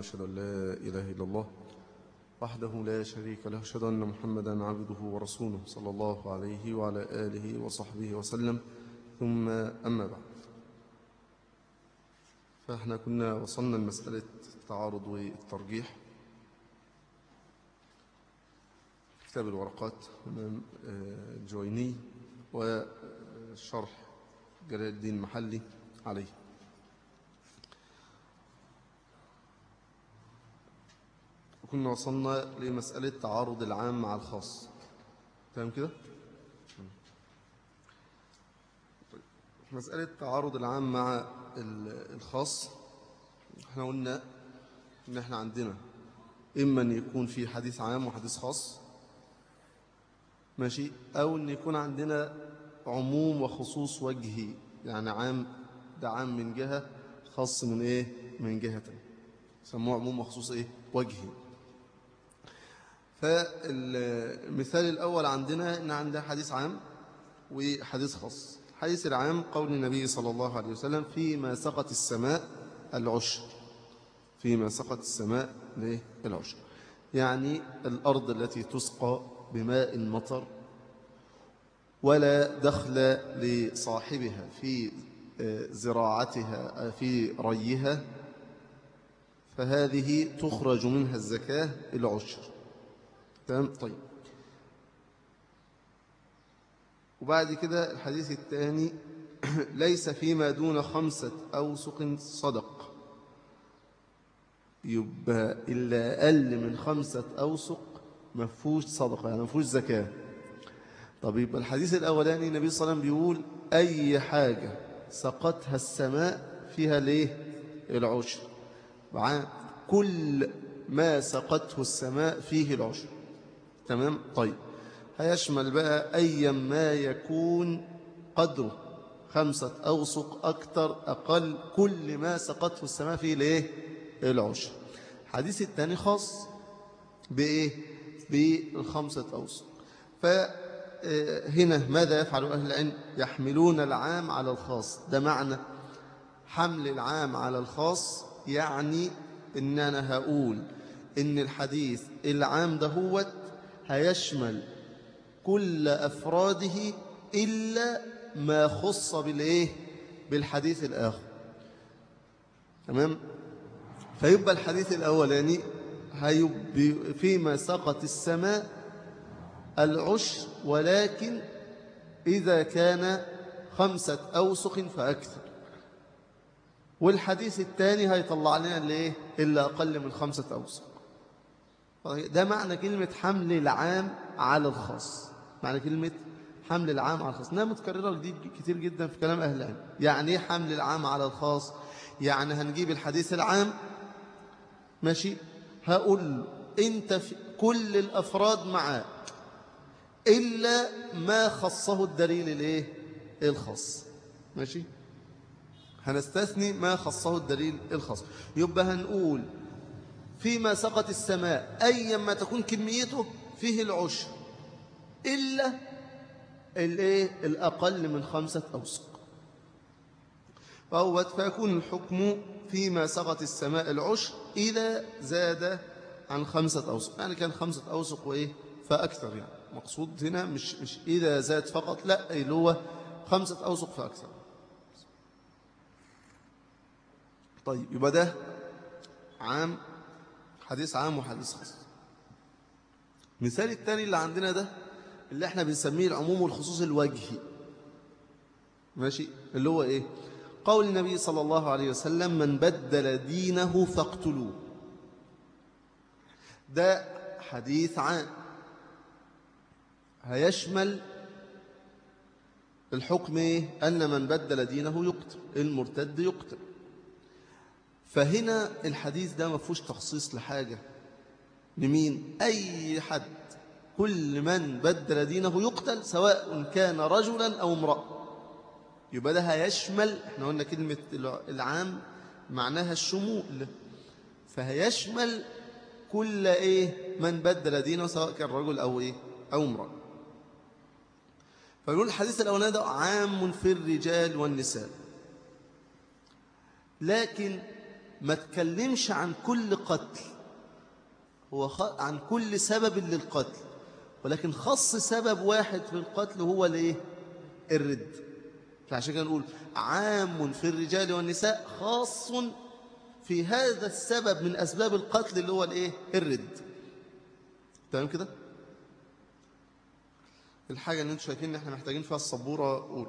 وأشهد أن لا إله إلا الله وحده لا شريك له أشهد أن محمدا عبده ورسوله صلى الله عليه وعلى آله وصحبه وسلم ثم أما بعد فإحنا كنا وصلنا لمسألة التعارض والترجيح كتاب الورقات أمام الجويني وشرح جلال الدين المحلي عليه وكنا وصلنا لمسألة تعارض العام مع الخاص تمام كده؟ طيب. مسألة تعارض العام مع الخاص احنا قلنا ان احنا عندنا اما ان يكون في حديث عام وحديث خاص ماشي او ان يكون عندنا عموم وخصوص وجهي يعني عام ده عام من جهة خاص من ايه من جهة تانية سموه عموم وخصوص ايه وجهي فالمثال الأول عندنا أن عندنا حديث عام وحديث خاص الحديث العام قول النبي صلى الله عليه وسلم فيما سقط السماء العشر فيما سقط السماء العشر يعني الأرض التي تسقى بماء مطر ولا دخل لصاحبها في زراعتها في ريها فهذه تخرج منها الزكاة العشر تمام طيب وبعد كده الحديث الثاني ليس فيما دون خمسة أوسق صدق يبقى إلا أقل من خمسة أوسق مفهوش صدقة يعني مفهوش زكاة طب يبقى الحديث الأولاني النبي صلى الله عليه وسلم بيقول أي حاجة سقطها السماء فيها ليه العشر كل ما سقطه السماء فيه العشر تمام طيب هيشمل بقى أي ما يكون قدره خمسة أوسق أكتر أقل كل ما سقطه السماء فيه ليه العشر الحديث الثاني خاص بإيه بالخمسة أوسق فهنا ماذا يفعل أهل العلم يحملون العام على الخاص ده معنى حمل العام على الخاص يعني إن أنا هقول إن الحديث العام ده هو هيشمل كل أفراده إلا ما خص بالإيه بالحديث الآخر تمام فيبقى الحديث الأولاني هيبقى فيما سقط السماء العشر ولكن إذا كان خمسة أوسق فأكثر والحديث الثاني هيطلع لنا الايه إلا أقل من خمسة أوسق ده معنى كلمة حمل العام على الخاص معنى كلمة حمل العام على الخاص انها متكررة جديد كتير جدا في كلام أهل العلم يعني ايه حمل العام على الخاص يعني هنجيب الحديث العام ماشي هقول له انت في كل الأفراد معاك إلا ما خصه الدليل الايه الخاص ماشي هنستثني ما خصه الدليل الخاص يبقى هنقول فيما سقط السماء أيما تكون كميته فيه العشر إلا الايه الأقل من خمسة أوسق فهو فيكون الحكم فيما سقط السماء العشر إذا زاد عن خمسة أوسق يعني كان خمسة أوسق وإيه فأكثر يعني مقصود هنا مش, مش إذا زاد فقط لا اللي هو خمسة أوسق فأكثر طيب يبقى ده عام حديث عام وحديث خاص مثال التاني اللي عندنا ده اللي احنا بنسميه العموم والخصوص الوجهي ماشي اللي هو ايه قول النبي صلى الله عليه وسلم من بدل دينه فاقتلوه ده حديث عام هيشمل الحكم ايه أن من بدل دينه يقتل المرتد يقتل فهنا الحديث ده ما فيهوش تخصيص لحاجة لمين أي حد كل من بدل دينه يقتل سواء كان رجلا أو امرأة يبقى ده هيشمل احنا قلنا كلمة العام معناها الشمول فهيشمل كل ايه من بدل دينه سواء كان رجل أو ايه أو امرأة فيقول الحديث الأولاني ده عام في الرجال والنساء لكن ما تكلمش عن كل قتل هو عن كل سبب للقتل ولكن خص سبب واحد في القتل هو الايه الرد فعشان كده نقول عام في الرجال والنساء خاص في هذا السبب من أسباب القتل اللي هو الايه الرد تمام كده الحاجة اللي انتم شايفين ان احنا محتاجين فيها الصبورة قول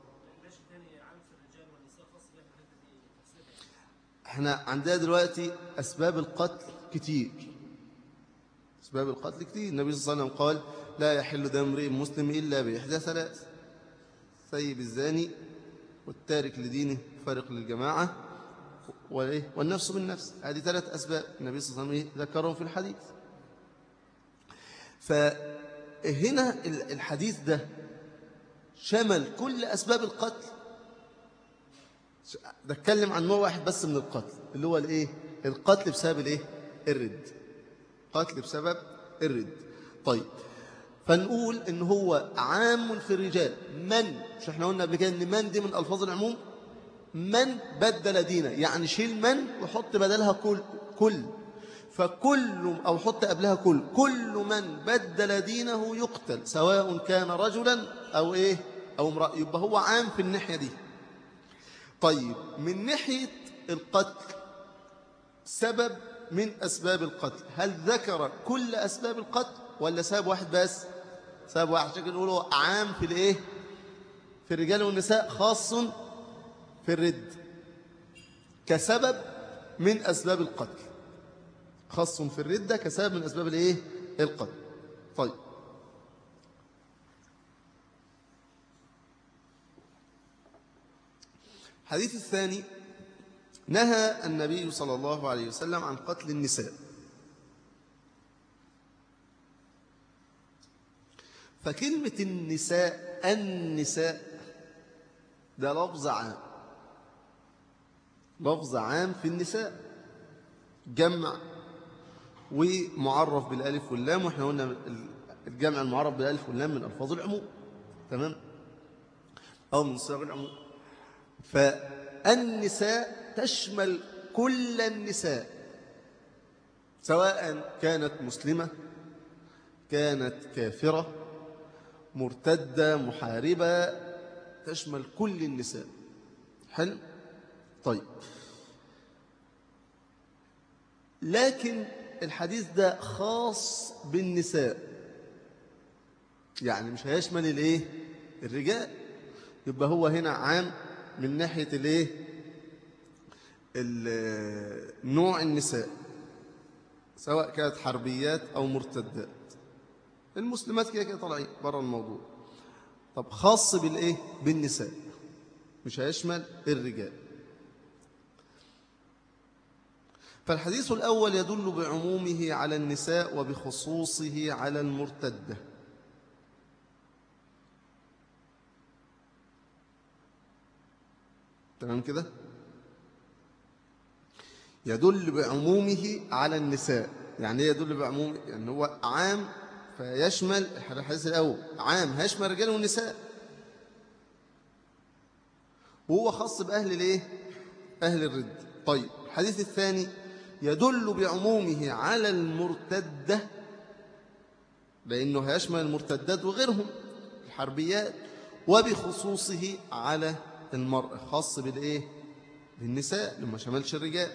احنا عندنا دلوقتي أسباب القتل كتير أسباب القتل كتير النبي صلى الله عليه وسلم قال لا يحل دم امرئ مسلم إلا بإحدى ثلاث سيب الزاني والتارك لدينه فارق للجماعة والنفس بالنفس هذه ثلاث أسباب النبي صلى الله عليه وسلم ذكرهم في الحديث فهنا الحديث ده شمل كل أسباب القتل ده اتكلم عن نوع واحد بس من القتل اللي هو الايه القتل بسبب الايه الرد قتل بسبب الرد طيب فنقول ان هو عام في الرجال من مش احنا قلنا قبل كده ان من دي من الفاظ العموم من بدل دينه يعني شيل من وحط بدلها كل كل فكل أو حط قبلها كل كل من بدل دينه يقتل سواء كان رجلا أو إيه أو امرأة يبقى هو عام في الناحية دي طيب من ناحية القتل سبب من أسباب القتل هل ذكر كل أسباب القتل ولا سبب واحد بس سبب واحد شكل نقوله عام في الإيه في الرجال والنساء خاص في الرد كسبب من أسباب القتل خاص في الردة كسبب من أسباب الإيه القتل طيب الحديث الثاني نهى النبي صلى الله عليه وسلم عن قتل النساء فكلمة النساء النساء ده لفظ عام لفظ عام في النساء جمع ومعرف بالالف واللام واحنا قلنا الجمع المعرف بالالف واللام من الفاظ العموم تمام او من صيغ العموم فالنساء تشمل كل النساء سواء كانت مسلمة كانت كافرة مرتدة محاربة تشمل كل النساء حلو طيب لكن الحديث ده خاص بالنساء يعني مش هيشمل الايه الرجال يبقى هو هنا عام من ناحية الايه نوع النساء سواء كانت حربيات أو مرتدات المسلمات كده كده طالعين بره الموضوع طب خاص بالايه بالنساء مش هيشمل الرجال فالحديث الأول يدل بعمومه على النساء وبخصوصه على المرتدة تمام كده يدل بعمومه على النساء يعني ايه يدل بعمومه يعني هو عام فيشمل الحديث الأول عام هيشمل الرجال والنساء وهو خاص بأهل الايه أهل الرد طيب الحديث الثاني يدل بعمومه على المرتدة لأنه هيشمل المرتدات وغيرهم الحربيات وبخصوصه على المرأة خاص بالإيه؟ بالنساء لما شملش الرجال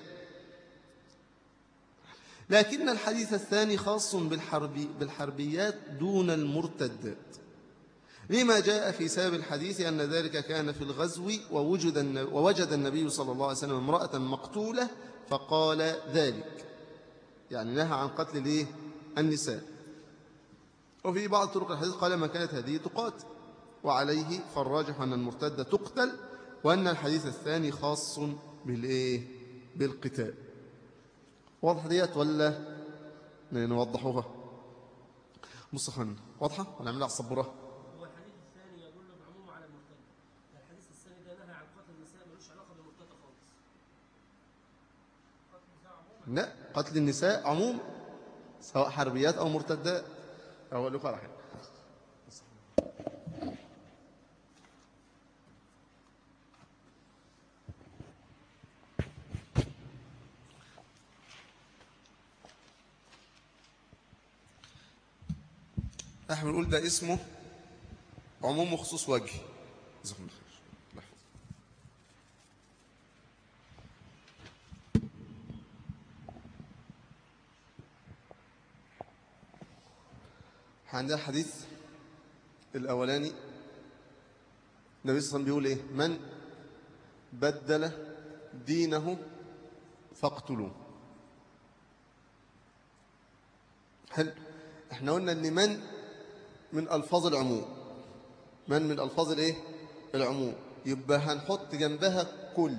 لكن الحديث الثاني خاص بالحربي بالحربيات دون المرتدات لما جاء في سبب الحديث أن ذلك كان في الغزو ووجد, ووجد النبي صلى الله عليه وسلم امرأة مقتولة فقال ذلك يعني نهى عن قتل الايه النساء وفي بعض طرق الحديث قال ما كانت هذه تقاتل وعليه فالراجح أن المرتدة تقتل وأن الحديث الثاني خاص بالإيه بالقتال واضح ديت ولا نوضحوها مصحن واضحة ولا نعملها على الصبورة لا قتل النساء عموم سواء حربيات أو مرتدات أقول لكم على حاجة احنا بنقول ده اسمه عموم وخصوص وجه جزاكم الله خير الله يحفظك. احنا عندنا الحديث الأولاني النبي صلى الله عليه وسلم بيقول إيه من بدل دينه فاقتلوه حلو احنا قلنا ان من من ألفاظ العموم من من ألفاظ الايه العموم يبقى هنحط جنبها كل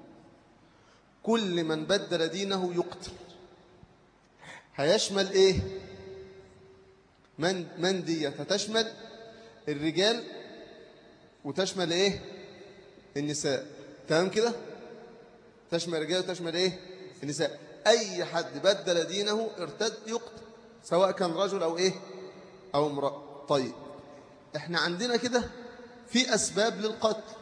كل من بدل دينه يقتل هيشمل ايه من من ديت هتشمل الرجال وتشمل ايه النساء تمام كده تشمل الرجال وتشمل ايه النساء اي حد بدل دينه ارتد يقتل سواء كان رجل او ايه او امرأة طيب احنا عندنا كده في اسباب للقتل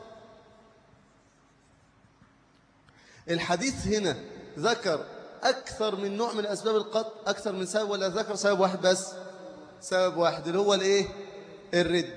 الحديث هنا ذكر أكثر من نوع من أسباب القتل أكثر من سبب ولا ذكر سبب واحد بس سبب واحد اللي هو الإيه الرد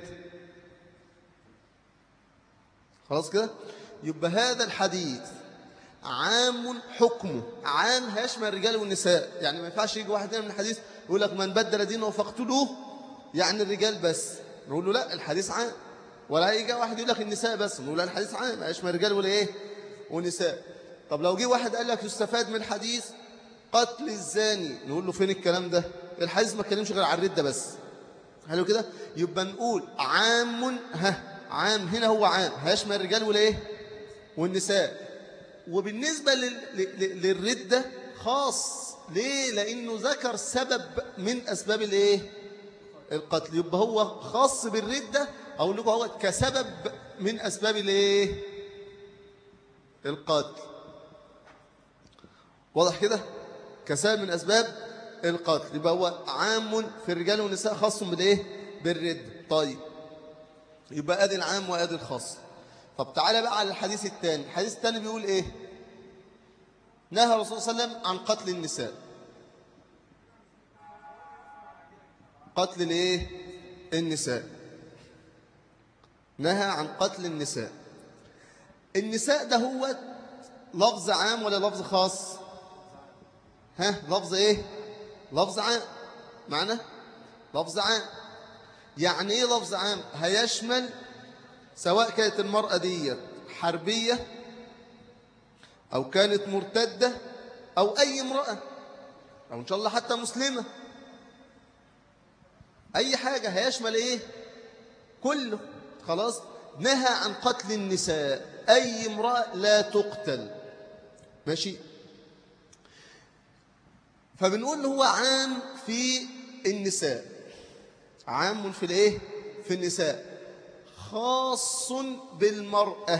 خلاص كده يبقى هذا الحديث عام حكمه عام هيشمل الرجال والنساء يعني ما ينفعش يجي واحد من الحديث يقول لك من بدل دينه فاقتلوه يعني الرجال بس نقول له لا الحديث عام ولا يجي واحد يقول لك النساء بس نقول لا الحديث عام هيشمل الرجال ولا ايه ونساء طب لو جه واحد قال لك يستفاد من الحديث قتل الزاني نقول له فين الكلام ده الحديث ما اتكلمش غير عن الردة بس حلو كده يبقى نقول عام ها عام هنا هو عام هيشمل الرجال والايه والنساء وبالنسبة لل... لل... للردة خاص ليه لأنه ذكر سبب من أسباب الايه القتل يبقى هو خاص بالردة أو لكم هو كسبب من أسباب الايه القتل واضح كده كسبب من أسباب القتل يبقى هو عام في الرجال والنساء خاص بالايه بالرد طيب يبقى ادي العام وادي الخاص طب تعالى بقى على الحديث الثاني الحديث الثاني بيقول ايه نهى الرسول صلى الله عليه وسلم عن قتل النساء قتل الايه النساء نهى عن قتل النساء النساء ده هو لفظ عام ولا لفظ خاص ها لفظ ايه لفظ عام معنى لفظ عام يعني ايه لفظ عام هيشمل سواء كانت المرأة دي حربية أو كانت مرتدة أو أي امرأة أو إن شاء الله حتى مسلمة أي حاجة هيشمل إيه كله خلاص نهى عن قتل النساء أي امرأة لا تقتل ماشي فبنقول هو عام في النساء عام في الايه في النساء خاص بالمرأة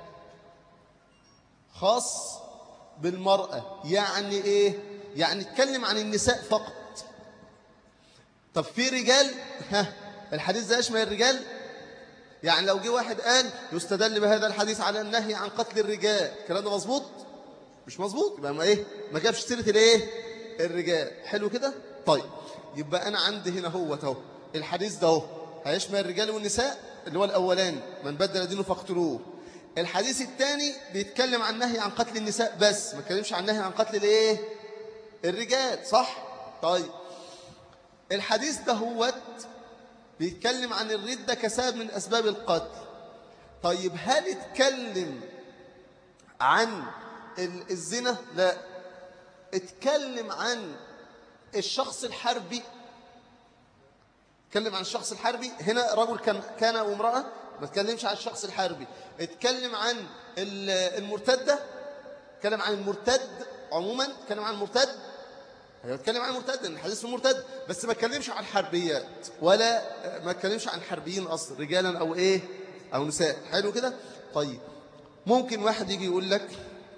خاص بالمرأة يعني ايه يعني اتكلم عن النساء فقط طب في رجال ها الحديث ده يشمل الرجال يعني لو جه واحد قال يستدل بهذا الحديث على النهي عن قتل الرجال الكلام ده مظبوط مش مظبوط يبقى ما ايه ما جابش سيره الايه الرجال حلو كده طيب يبقى انا عندي هنا هو اهو الحديث ده اهو هيشمل الرجال والنساء اللي هو الاولاني من بدل دينه فاقتلوه الحديث الثاني بيتكلم عن النهي عن قتل النساء بس ما اتكلمش عن النهي عن قتل الايه الرجال صح طيب الحديث ده هو بيتكلم عن الردة كسبب من أسباب القتل طيب هل اتكلم عن الزنا لا اتكلم عن الشخص الحربي اتكلم عن الشخص الحربي هنا رجل كان كان وامرأة ما اتكلمش عن الشخص الحربي اتكلم عن المرتدة اتكلم عن المرتد عموما اتكلم عن المرتد هي اتكلم عن المرتد الحديث المرتد بس ما اتكلمش عن حربيات ولا ما اتكلمش عن حربيين اصلا رجالا او ايه او نساء حلو كده طيب ممكن واحد يجي يقول لك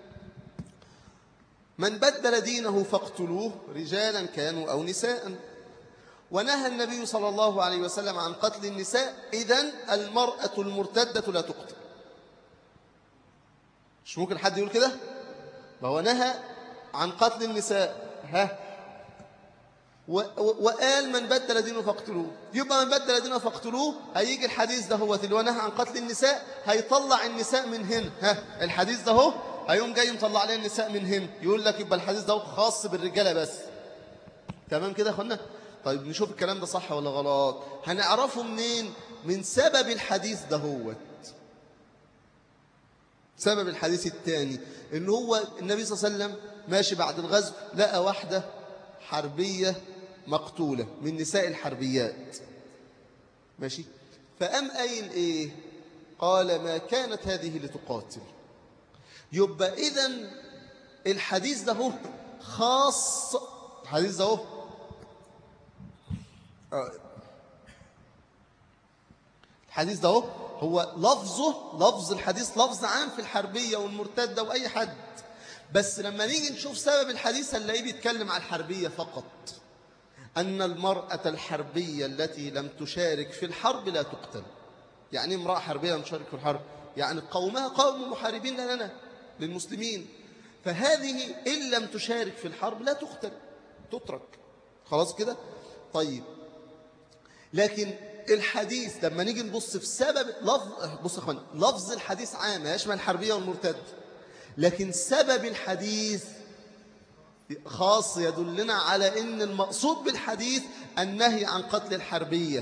من بدل دينه فاقتلوه رجالا كانوا أو نساء ونهى النبي صلى الله عليه وسلم عن قتل النساء إذن المرأة المرتدة لا تقتل مش ممكن حد يقول كده ما هو نهى عن قتل النساء ها و- و- وقال من بدل دينه فاقتلوه يبقى من بدل دينه فاقتلوه هيجي الحديث ده هو اللي هو نهى عن قتل النساء هيطلع النساء من هنا ها الحديث ده هو هيقوم جاي مطلع عليه النساء من هنا يقول لك يبقى الحديث ده خاص بالرجاله بس تمام كده يا اخوانا طيب نشوف الكلام ده صح ولا غلط هنعرفه منين من سبب الحديث ده هو سبب الحديث الثاني ان هو النبي صلى الله عليه وسلم ماشي بعد الغزو لقى واحدة حربية مقتولة من نساء الحربيات ماشي فقام قايل ايه قال ما كانت هذه لتقاتل يبقى اذا الحديث ده هو خاص الحديث ده هو آه. الحديث ده هو هو لفظه لفظ الحديث لفظ عام في الحربية والمرتدة وأي حد بس لما نيجي نشوف سبب الحديث هنلاقيه بيتكلم عن الحربية فقط أن المرأة الحربية التي لم تشارك في الحرب لا تقتل يعني إيه امرأة حربية لم تشارك في الحرب يعني قومها قوم محاربين لنا للمسلمين فهذه إن لم تشارك في الحرب لا تقتل تترك خلاص كده طيب لكن الحديث لما نيجي نبص في سبب لفظ بص يا اخوان لفظ الحديث عام يشمل الحربيه والمرتد لكن سبب الحديث خاص يدلنا على ان المقصود بالحديث النهي عن قتل الحربيه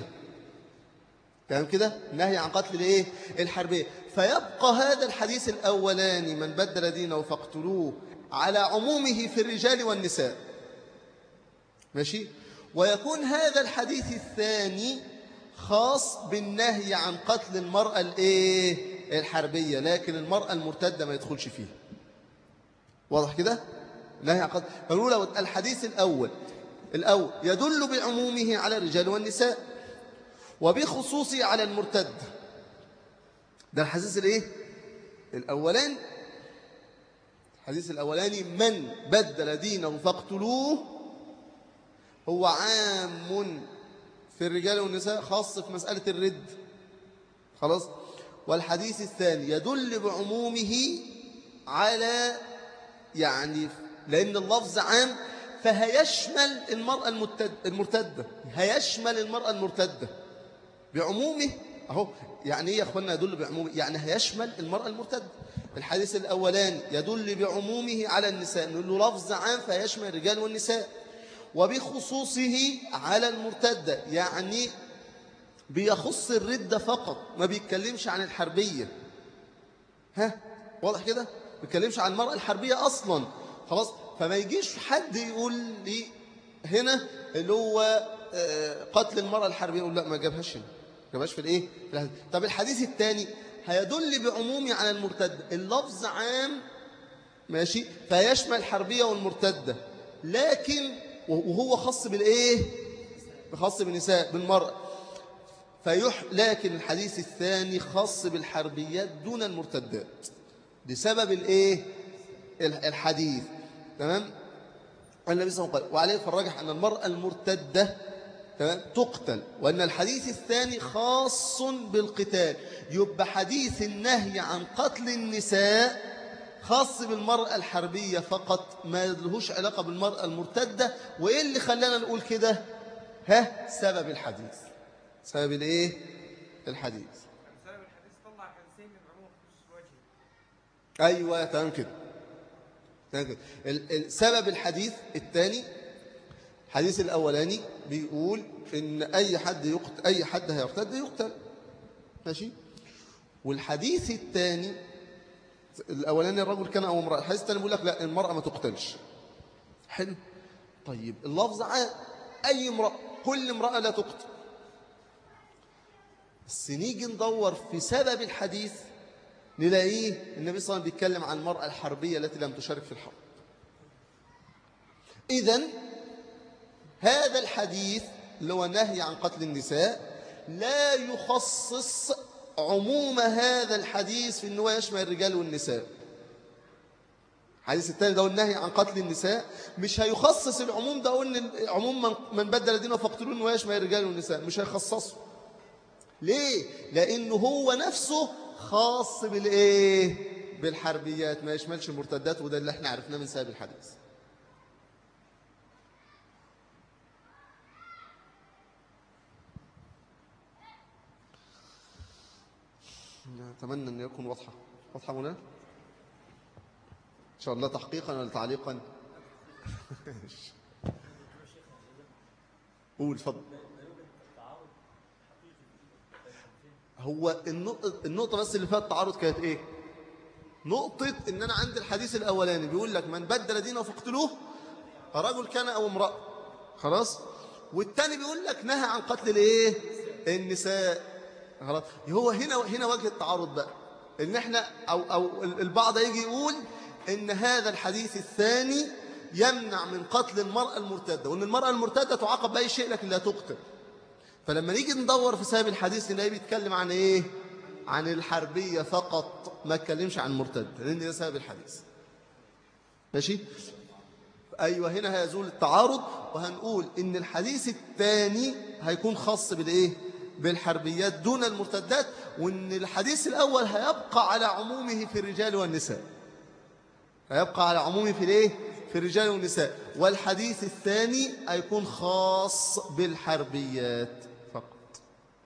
تمام كده نهي عن قتل الايه الحربيه فيبقى هذا الحديث الاولاني من بدل دينه فاقتلوه على عمومه في الرجال والنساء ماشي ويكون هذا الحديث الثاني خاص بالنهي عن قتل المرأة الايه الحربية لكن المرأة المرتدة ما يدخلش فيها واضح كده نهي عن قتل فنقول لو الحديث الأول الأول يدل بعمومه على الرجال والنساء وبخصوصه على المرتد ده الحديث الايه الأولاني الحديث الأولاني من بدل دينه فاقتلوه هو عام في الرجال والنساء خاص في مسألة الرد خلاص والحديث الثاني يدل بعمومه على يعني لأن اللفظ عام فهيشمل المرأة المرتد المرتدة هيشمل المرأة المرتدة بعمومه أهو يعني إيه يا أخوانا يدل بعمومه يعني هيشمل المرأة المرتدة الحديث الأولاني يدل بعمومه على النساء نقول له لفظ عام فيشمل الرجال والنساء وبخصوصه على المرتدة يعني بيخص الردة فقط ما بيتكلمش عن الحربية ها واضح كده ما بيتكلمش عن المرأة الحربية أصلا خلاص فما يجيش حد يقول لي هنا اللي هو آه، قتل المرأة الحربية يقول لا ما جابهاش هنا ما جابهاش في الايه في الحديث. طب الحديث الثاني هيدل بعمومي على المرتدة اللفظ عام ماشي فيشمل الحربية والمرتدة لكن وهو خاص بالإيه خاص بالنساء بالمرأة فيح لكن الحديث الثاني خاص بالحربيات دون المرتدات لسبب الإيه الحديث تمام النبي صلى الله عليه وسلم قال وعليه فالراجح أن المرأة المرتدة تمام تقتل وأن الحديث الثاني خاص بالقتال يبقى حديث النهي عن قتل النساء خاص بالمرأة الحربية فقط ما لهوش علاقة بالمرأة المرتدة وإيه اللي خلانا نقول كده ها سبب الحديث سبب الايه الحديث سبب الحديث طلع حديثين من عموم خصوص وجهه ايوه تمام كده تمام كده ال- ال- سبب الحديث الثاني الحديث الاولاني بيقول ان اي حد يقتل اي حد هيرتد يقتل ماشي والحديث الثاني الاولاني الرجل كان او امراه الحديث الثاني بيقول لك لا المراه ما تقتلش حلو طيب اللفظ عام اي امراه كل امراه لا تقتل بس نيجي ندور في سبب الحديث نلاقيه النبي صلى الله عليه وسلم بيتكلم عن المرأة الحربية التي لم تشارك في الحرب إذا هذا الحديث اللي هو نهي عن قتل النساء لا يخصص عموم هذا الحديث في أنه يشمل الرجال والنساء الحديث الثاني ده هو النهي عن قتل النساء مش هيخصص العموم ده قلنا عموم من- من بدل دينه فاقتلون ويشمل الرجال والنساء مش هيخصصه ليه؟ لأنه هو نفسه خاص بالإيه؟ بالحربيات ما يشملش المرتدات وده اللي احنا عرفناه من سبب الحديث أتمنى أن يكون واضحة واضحة هنا إن شاء الله تحقيقا ولا تعليقا قول فضل هو النقطة, النقطة بس اللي فيها التعارض كانت ايه نقطة ان انا عندي الحديث الاولاني بيقول لك من بدل دينه فاقتلوه رجل كان او امرأة خلاص والتاني بيقول لك نهى عن قتل الايه النساء خلاص هو هنا هنا وجه التعارض بقى ان احنا او او البعض يجي يقول ان هذا الحديث الثاني يمنع من قتل المرأة المرتدة وان المرأة المرتدة تعاقب بأي شيء لكن لا تقتل فلما نيجي ندور في سبب الحديث نلاقيه بيتكلم عن ايه عن الحربية فقط ما اتكلمش عن مرتد لان ده سبب الحديث ماشي ايوه هنا هيزول التعارض وهنقول ان الحديث الثاني هيكون خاص بالايه بالحربيات دون المرتدات وان الحديث الاول هيبقى على عمومه في الرجال والنساء هيبقى على عمومه في الايه في الرجال والنساء والحديث الثاني هيكون خاص بالحربيات فقط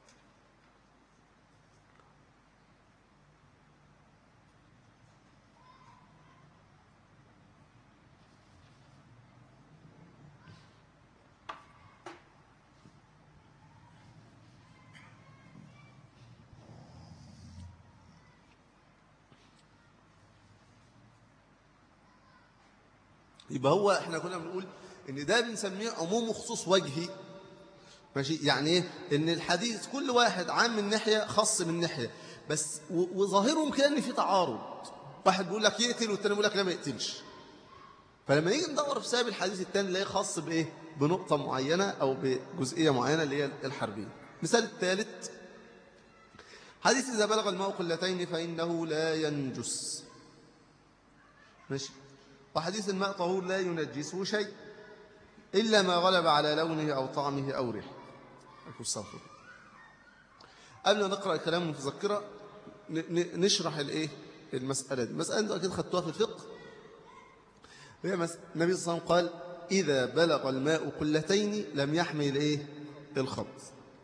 يبقى هو احنا كنا بنقول ان ده بنسميه عموم وخصوص وجهي ماشي يعني ايه ان الحديث كل واحد عام من ناحيه خاص من ناحيه بس و- وظاهرهم كده ان في تعارض واحد بيقول لك يقتل والتاني بيقول لك لا ما يقتلش فلما نيجي ندور في سبب الحديث الثاني نلاقيه خاص بايه بنقطه معينه او بجزئيه معينه اللي هي الحربيه مثال الثالث حديث اذا بلغ الماء قلتين فانه لا ينجس ماشي وحديث الماء طهور لا ينجسه شيء إلا ما غلب على لونه أو طعمه أو ريحه أكو الصفر قبل ما نقرأ الكلام المتذكرة ن- ن- نشرح الإيه المسألة دي المسألة دي أكيد خدتوها في الفقه هي مس... النبي صلى الله عليه وسلم قال إذا بلغ الماء قلتين لم يحمل الإيه الخبز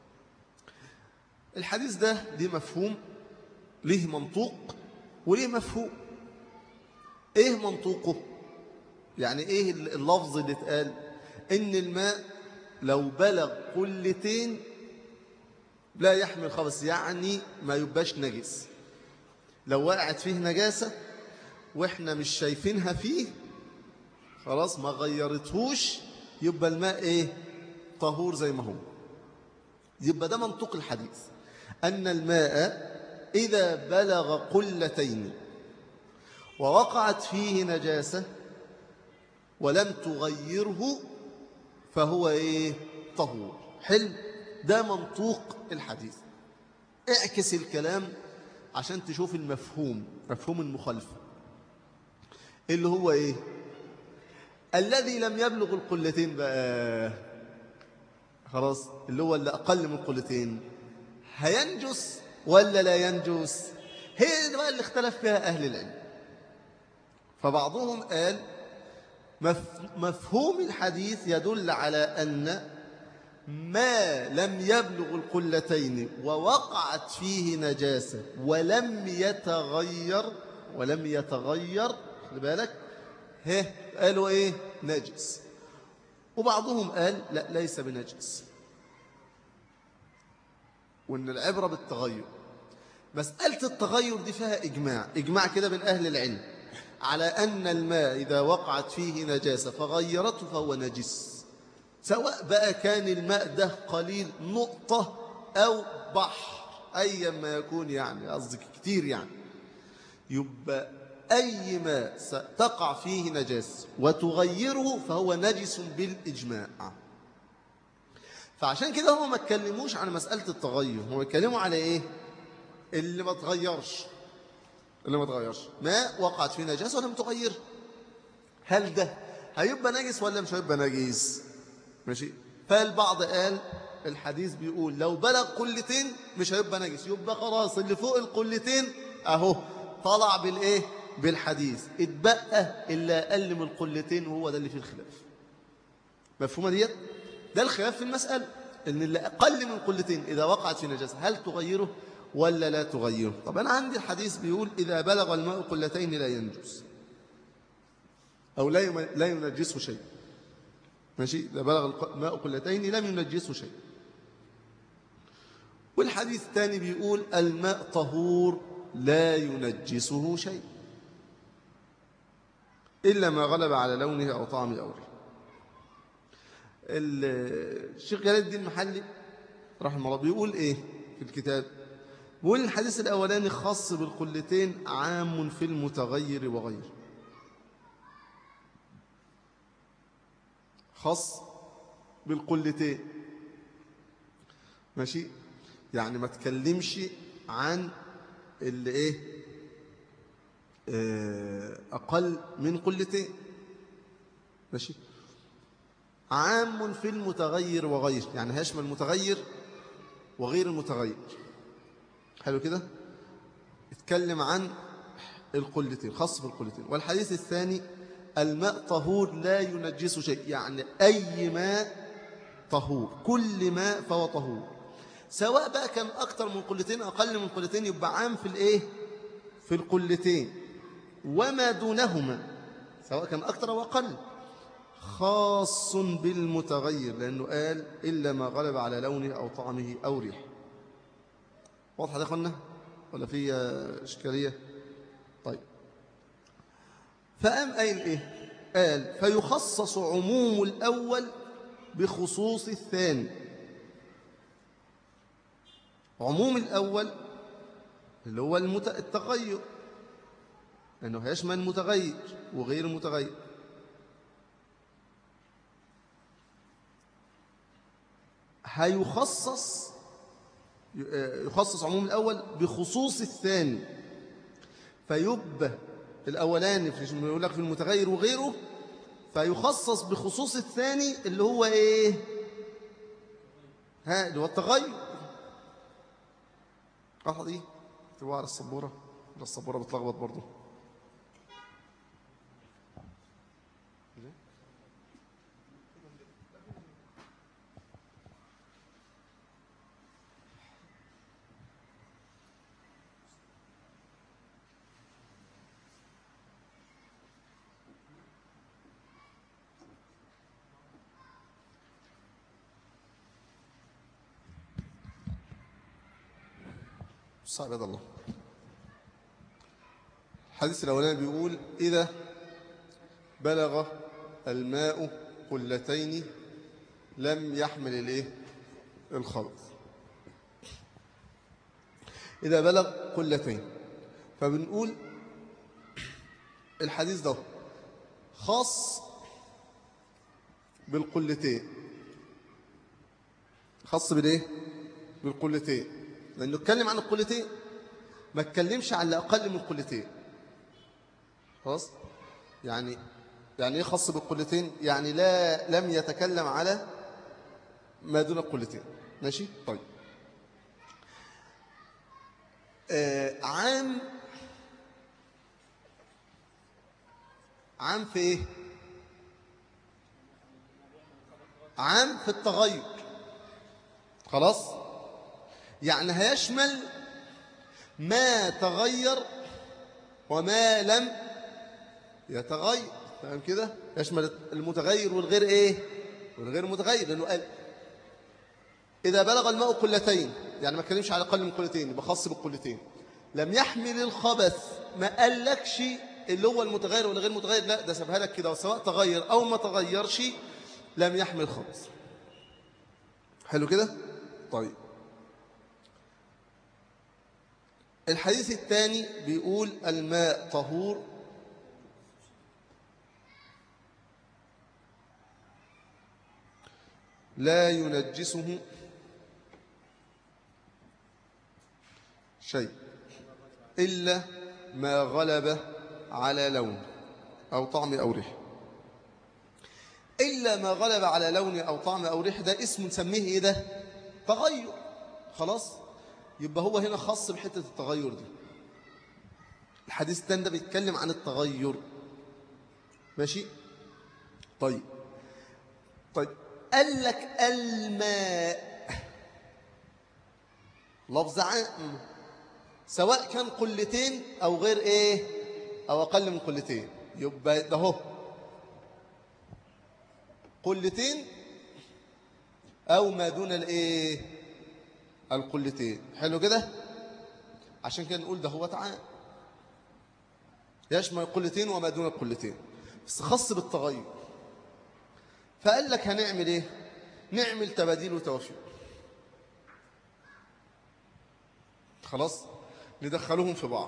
الحديث ده ليه مفهوم ليه منطوق وليه مفهوم ايه منطوقه يعني ايه اللفظ اللي اتقال ان الماء لو بلغ قلتين لا يحمل خبث يعني ما يبقاش نجس لو وقعت فيه نجاسة واحنا مش شايفينها فيه خلاص ما غيرتهوش يبقى الماء ايه طهور زي ما هو يبقى ده منطق الحديث أن الماء إذا بلغ قلتين ووقعت فيه نجاسة ولم تغيره فهو إيه طهور حلو ده منطوق الحديث اعكس الكلام عشان تشوف المفهوم مفهوم المخالفة اللي هو إيه الذي لم يبلغ القلتين بقى خلاص اللي هو اللي أقل من قلتين هينجس ولا لا ينجس هي دي بقى اللي اختلف فيها أهل العلم فبعضهم قال مف- مفهوم الحديث يدل على أن ما لم يبلغ القلتين ووقعت فيه نجاسة ولم يتغير ولم يتغير خلي بالك ها قالوا ايه نجس وبعضهم قال لا ليس بنجس وان العبرة بالتغير مسألة التغير دي فيها إجماع إجماع كده بين أهل العلم على أن الماء إذا وقعت فيه نجاسة فغيرته فهو نجس سواء بقى كان الماء ده قليل نقطة أو بحر أيا ما يكون يعني قصدك كتير يعني يبقى أي ماء تقع فيه نجاسة وتغيره فهو نجس بالإجماع فعشان كده هم ما اتكلموش عن مسألة التغير هم اتكلموا على إيه اللي ما تغيرش اللي ما تغيرش ماء وقعت فيه نجاسة ولم تغير هل ده هيبقى نجس ولا مش هيبقى نجس ماشي فالبعض قال الحديث بيقول لو بلغ قلتين مش هيبقى نجس يبقى خلاص اللي فوق القلتين اهو طلع بالايه بالحديث اتبقى اللي اقل من القلتين وهو ده اللي فيه الخلاف مفهومه ديت ده الخلاف في المساله ان اللي اقل من قلتين اذا وقعت في نجاسه هل تغيره ولا لا تغيره طب أنا عندي الحديث بيقول إذا بلغ الماء قلتين لا ينجس أو لا يم- لا ينجسه شيء ماشي إذا بلغ الماء قلتين لم ينجسه شيء والحديث الثاني بيقول الماء طهور لا ينجسه شيء إلا ما غلب على لونه أو طعمه أو ريحه ال- الشيخ جلال الدين المحلي رحمه الله بيقول إيه في الكتاب بيقول الحديث الأولاني خاص بالقلتين عام في المتغير وغيره خاص بالقلتين ماشي يعني ما تكلمش عن اللي ايه آه، اقل من قلتين ماشي عام في المتغير وغير يعني هيشمل المتغير وغير المتغير حلو كده اتكلم عن القلتين خاص بالقلتين والحديث الثاني الماء طهور لا ينجس شيء يعني أي ماء طهور كل ماء فهو طهور سواء بقى كان أكتر من قلتين أقل من قلتين يبقى عام في الإيه في القلتين وما دونهما سواء كان أكتر أو أقل خاص بالمتغير لأنه قال إلا ما غلب على لونه أو طعمه أو ريحه واضحة ده يا أخوانا ولا في إشكالية طيب فقام قايل إيه قال فيخصص عموم الأول بخصوص الثاني عموم الأول اللي هو المت... التغير لأنه هيشمل المتغير وغير المتغير هيخصص يخصص عموم الأول بخصوص الثاني فيبه الأولاني في يقول لك في المتغير وغيره فيخصص بخصوص الثاني اللي هو إيه ها اللي هو التغير واضحة دي تبقى على السبورة ولا السبورة بتلخبط برضه صعب يد الله الحديث الأولاني بيقول إذا بلغ الماء قلتين لم يحمل الإيه الخبث إذا بلغ قلتين فبنقول الحديث ده خاص بالقلتين خاص بالايه بالقلتين لانه اتكلم عن القلتين ما اتكلمش عن اللي اقل من القلتين خلاص يعني يعني ايه خاص بالقلتين يعني لا لم يتكلم على ما دون القلتين ماشي طيب آه عام عام في ايه عام في التغير خلاص يعني هيشمل ما تغير وما لم يتغير فاهم كده يشمل المتغير والغير ايه والغير متغير لانه قال اذا بلغ الماء قلتين يعني ما اتكلمش على اقل من قلتين يبقى خاص بالقلتين لم يحمل الخبث ما قالكش اللي هو المتغير والغير متغير لا ده سابها لك كده وسواء تغير او ما تغيرش لم يحمل خبث حلو كده طيب الحديث الثاني بيقول الماء طهور لا ينجسه شيء إلا ما غلب على لون أو طعم أو ريح إلا ما غلب على لون أو طعم أو ريح ده اسم نسميه إيه ده تغير خلاص يبقى هو هنا خاص بحتة التغير دي الحديث الثاني ده بيتكلم عن التغير ماشي طيب طيب قال لك الماء لفظ عام سواء كان قلتين أو غير إيه أو أقل من قلتين يبقى ده هو قلتين أو ما دون الإيه القلتين حلو كده عشان كده نقول ده هو تعال يشمل القلتين وما دون القلتين بس خاص بالتغير فقال لك هنعمل ايه نعمل تباديل وتوفيق خلاص ندخلوهم في بعض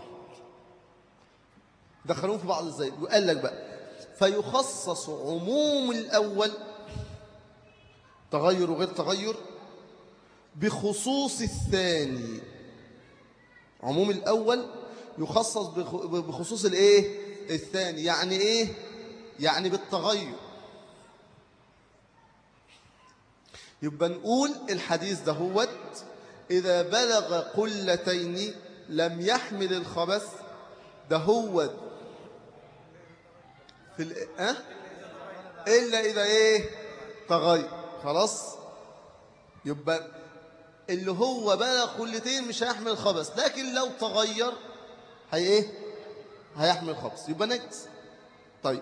دخلوهم في بعض ازاي وقال لك بقى فيخصص عموم الأول تغير وغير تغير بخصوص الثاني عموم الأول يخصص بخ- بخصوص الايه الثاني يعني ايه يعني بالتغير يبقى نقول الحديث ده هو إذا بلغ قلتين لم يحمل الخبث ده هو في ال... أه؟ إلا إذا إيه تغير خلاص يبقى اللي هو بلغ قلتين مش هيحمل الخبث لكن لو تغير هي إيه هيحمل الخبث يبقى نجس طيب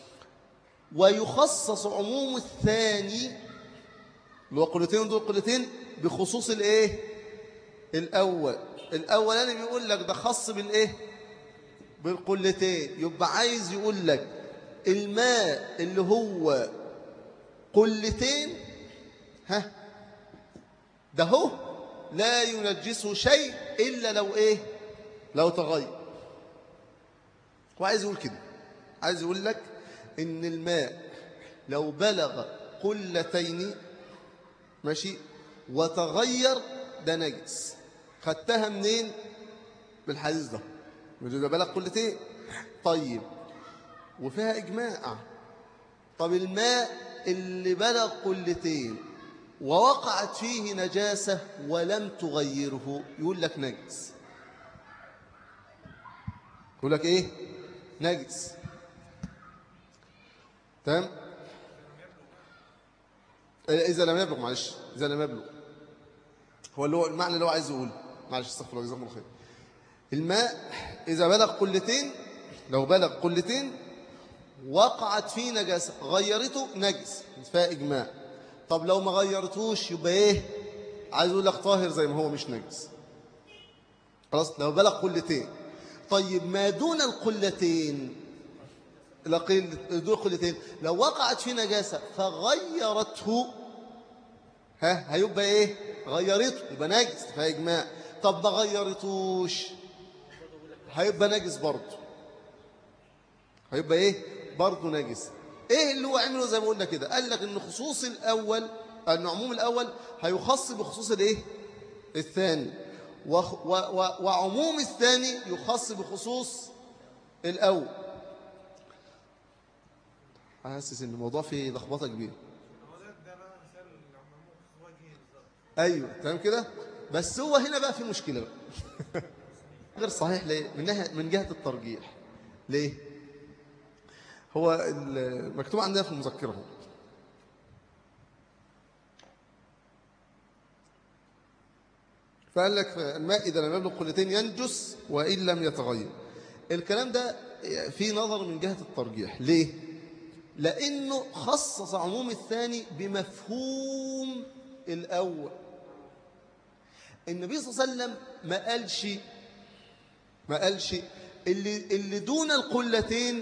ويخصص عموم الثاني اللي هو قلتين دول قلتين بخصوص الايه الاول الاولاني بيقول لك ده خاص بالايه بالقلتين يبقى عايز يقول لك الماء اللي هو قلتين ها ده هو لا ينجسه شيء الا لو ايه لو تغير وعايز يقول كده عايز يقول لك ان الماء لو بلغ قلتين ماشي وتغير ده نجس خدتها منين بالحديث ده من بلغ قلتين طيب وفيها إجماع طب الماء اللي بلغ قلتين ووقعت فيه نجاسة ولم تغيره يقول لك نجس يقول لك ايه نجس تمام إذا لم يبلغ معلش إذا لم يبلغ هو اللي هو المعنى اللي هو عايز يقوله معلش استغفر الله جزاكم الله خير الماء إذا بلغ قلتين لو بلغ قلتين وقعت فيه نجاسة غيرته نجس فيها إجماع طب لو ما غيرتوش يبقى إيه عايز يقول لك طاهر زي ما هو مش نجس خلاص لو بلغ قلتين طيب ما دون القلتين لقيل دون قلتين لو وقعت فيه نجاسة فغيرته ها هيبقى ايه غيرته يبقى نجس فيها اجماع طب ما غيرتوش هيبقى نجس برضه هيبقى ايه برضه نجس ايه اللي هو عمله زي ما قلنا كده قال لك ان خصوص الاول ان عموم الاول هيخص بخصوص الايه الثاني وخ- و و وعموم الثاني يخص بخصوص الاول حاسس ان الموضوع فيه لخبطه كبيره هو ده ده بقى مثال العموم في وجهه بالظبط ايوه تمام كده بس هو هنا بقى في مشكله بقى غير صحيح ليه من ناحيه من جهه الترجيح ليه هو ال- مكتوب عندنا في المذكره هو فقال لك الماء إذا لم يبلغ قلتين ينجس وإن لم يتغير الكلام ده في نظر من جهة الترجيح ليه؟ لأنه خصص عموم الثاني بمفهوم الأول النبي صلى الله عليه وسلم ما قالش ما قالش اللي, اللي دون القلتين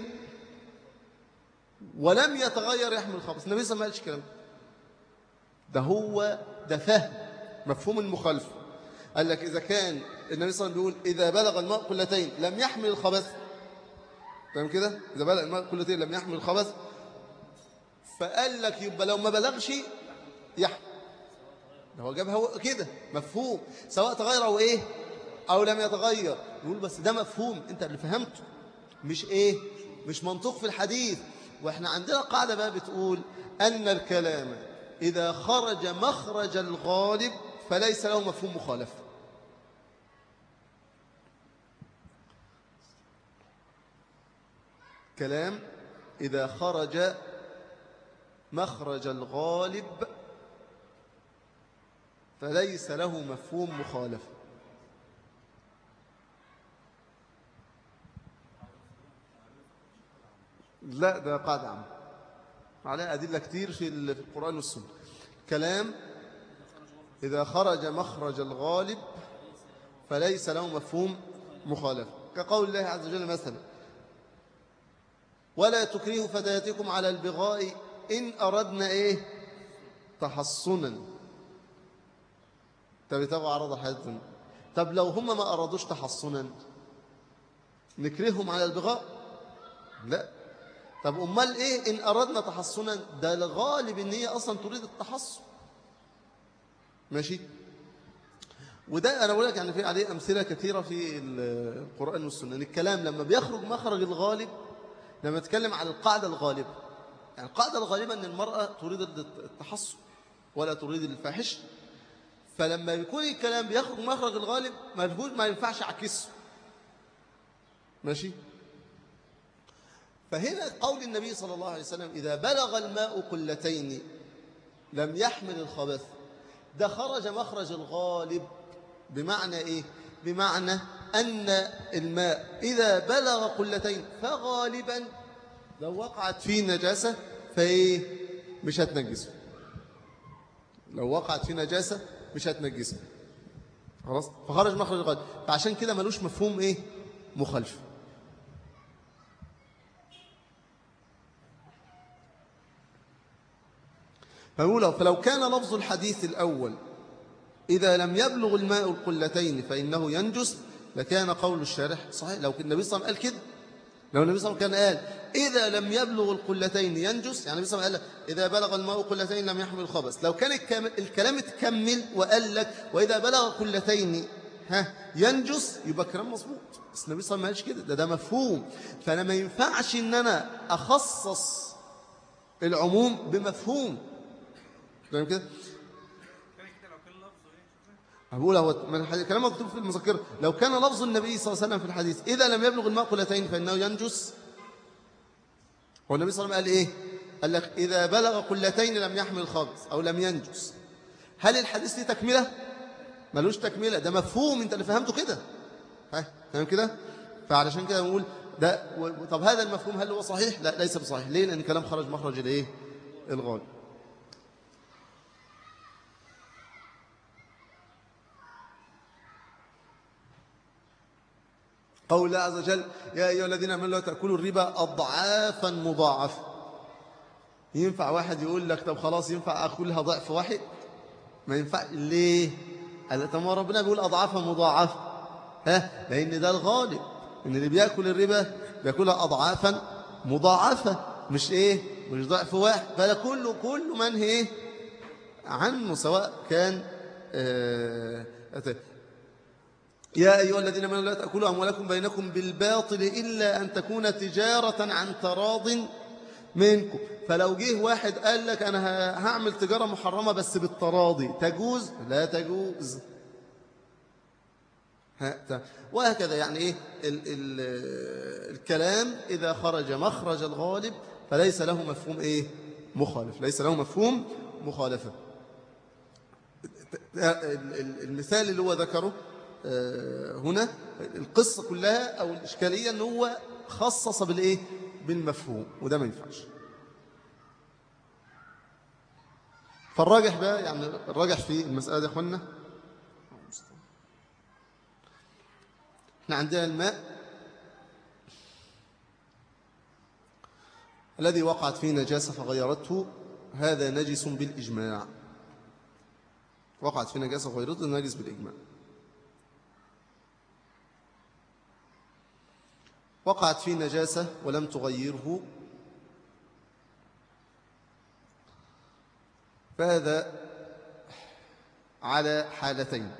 ولم يتغير يحمل الخبث النبي صلى الله عليه وسلم ما قالش الكلام ده. ده هو ده فهم مفهوم المخالفة قال لك إذا كان النبي صلى الله عليه وسلم بيقول إذا بلغ الماء قلتين لم يحمل الخبث تمام كده إذا بلغ الماء قلتين لم يحمل الخبث فقال لك يبقى لو ما بلغش يحمل ده هو جابها هو كده مفهوم سواء تغير أو إيه أو لم يتغير نقول بس ده مفهوم أنت اللي فهمته مش إيه مش منطق في الحديث وإحنا عندنا قاعدة بقى بتقول أن الكلام إذا خرج مخرج الغالب فليس له مفهوم مخالفة كلام إذا خرج مخرج الغالب فليس له مفهوم مخالفة لا ده قاعدة عامة عليها أدلة كتير في ال- في القرآن والسنة كلام إذا خرج مخرج الغالب فليس له مفهوم مخالفة كقول الله عز وجل مثلا ولا تكرهوا فتياتكم على البغاء إن أردنا إيه تحصنا تبتغوا عرض الحياة الدنيا طب لو هم ما أرادوش تحصنا نكرههم على البغاء لا طب أمال إيه إن أردنا تحصنا ده الغالب إن هي أصلا تريد التحصن ماشي وده أنا بقول لك يعني في عليه أمثلة كثيرة في القرآن والسنة إن الكلام لما بيخرج مخرج الغالب لما نتكلم على القاعدة الغالبة يعني القاعدة الغالبة أن المرأة تريد التحصن ولا تريد الفاحش فلما يكون الكلام بيخرج مخرج الغالب ما يفوز ما ينفعش عكسه ماشي فهنا قول النبي صلى الله عليه وسلم إذا بلغ الماء قلتين لم يحمل الخبث ده خرج مخرج الغالب بمعنى إيه؟ بمعنى أن الماء إذا بلغ قلتين فغالبا لو وقعت فيه نجاسة فإيه؟ مش هتنجسه لو وقعت فيه نجاسة مش هتنجسه خلاص فخرج مخرج الغالب فعشان كده ملوش مفهوم إيه؟ مخالفه فيقول فلو كان لفظ الحديث الأول إذا لم يبلغ الماء القلتين فإنه ينجس لكان قول الشارح صحيح لو النبي صلى الله عليه وسلم قال كده لو النبي صلى الله عليه وسلم كان قال إذا لم يبلغ القلتين ينجس يعني النبي صلى الله عليه وسلم قال إذا بلغ الماء قلتين لم يحمل الخبث لو كان الكلام اتكمل وقال لك وإذا بلغ قلتين ها ينجس يبقى كلام مظبوط بس النبي صلى الله عليه وسلم ما قالش كده ده ده مفهوم فأنا ما ينفعش إن أنا أخصص العموم بمفهوم فاهم كده كده كده لو كان لفظه ايه بقول هو من الحديث كلام مكتوب في المذكرة لو كان لفظ النبي صلى الله عليه وسلم في الحديث إذا لم يبلغ الماء قلتين فإنه ينجس هو النبي صلى الله عليه وسلم قال إيه قال لك إذا بلغ قلتين لم يحمل الخبز أو لم ينجس هل الحديث ليه تكملة ملوش تكملة ده مفهوم انت اللي فهمته كده ها فاهم كده فعلشان كده نقول ده و- طب هذا المفهوم هل هو صحيح لا ليس بصحيح ليه لأن كلام خرج مخرج الايه الغالب قول الله عز وجل يا أيها الذين آمنوا لا تأكلوا الربا أضعافا مضاعفة ينفع واحد يقول لك طب خلاص ينفع أكلها ضعف واحد ما ينفع ليه قال طب ما ربنا بيقول أضعافا مضاعفة ها لأن ده الغالب إن اللي بيأكل الربا بيأكلها أضعافا مضاعفة مش إيه مش ضعف واحد فلا كل كل من إيه عنه سواء كان آه يا أيها الذين آمنوا لا تأكلوا أموالكم بينكم بالباطل إلا أن تكون تجارة عن تراض منكم فلو جه واحد قال لك أنا ه- هعمل تجارة محرمة بس بالتراضي تجوز لا تجوز ها- ت- وهكذا يعني إيه ال ال الكلام إذا خرج مخرج الغالب فليس له مفهوم إيه مخالف ليس له مفهوم مخالفة ال- ال- المثال اللي هو ذكره آه، هنا القصة كلها أو الإشكالية أنه هو خصص بالإيه بالمفهوم وده ما ينفعش فالراجح بقى يعني الراجح في المسألة دي يا أخوانا احنا عندنا الماء الذي وقعت فيه نجاسة فغيرته هذا نجس بالإجماع وقعت فيه نجاسة فغيرته نجس بالإجماع وقعت فيه نجاسة ولم تغيره فهذا على حالتين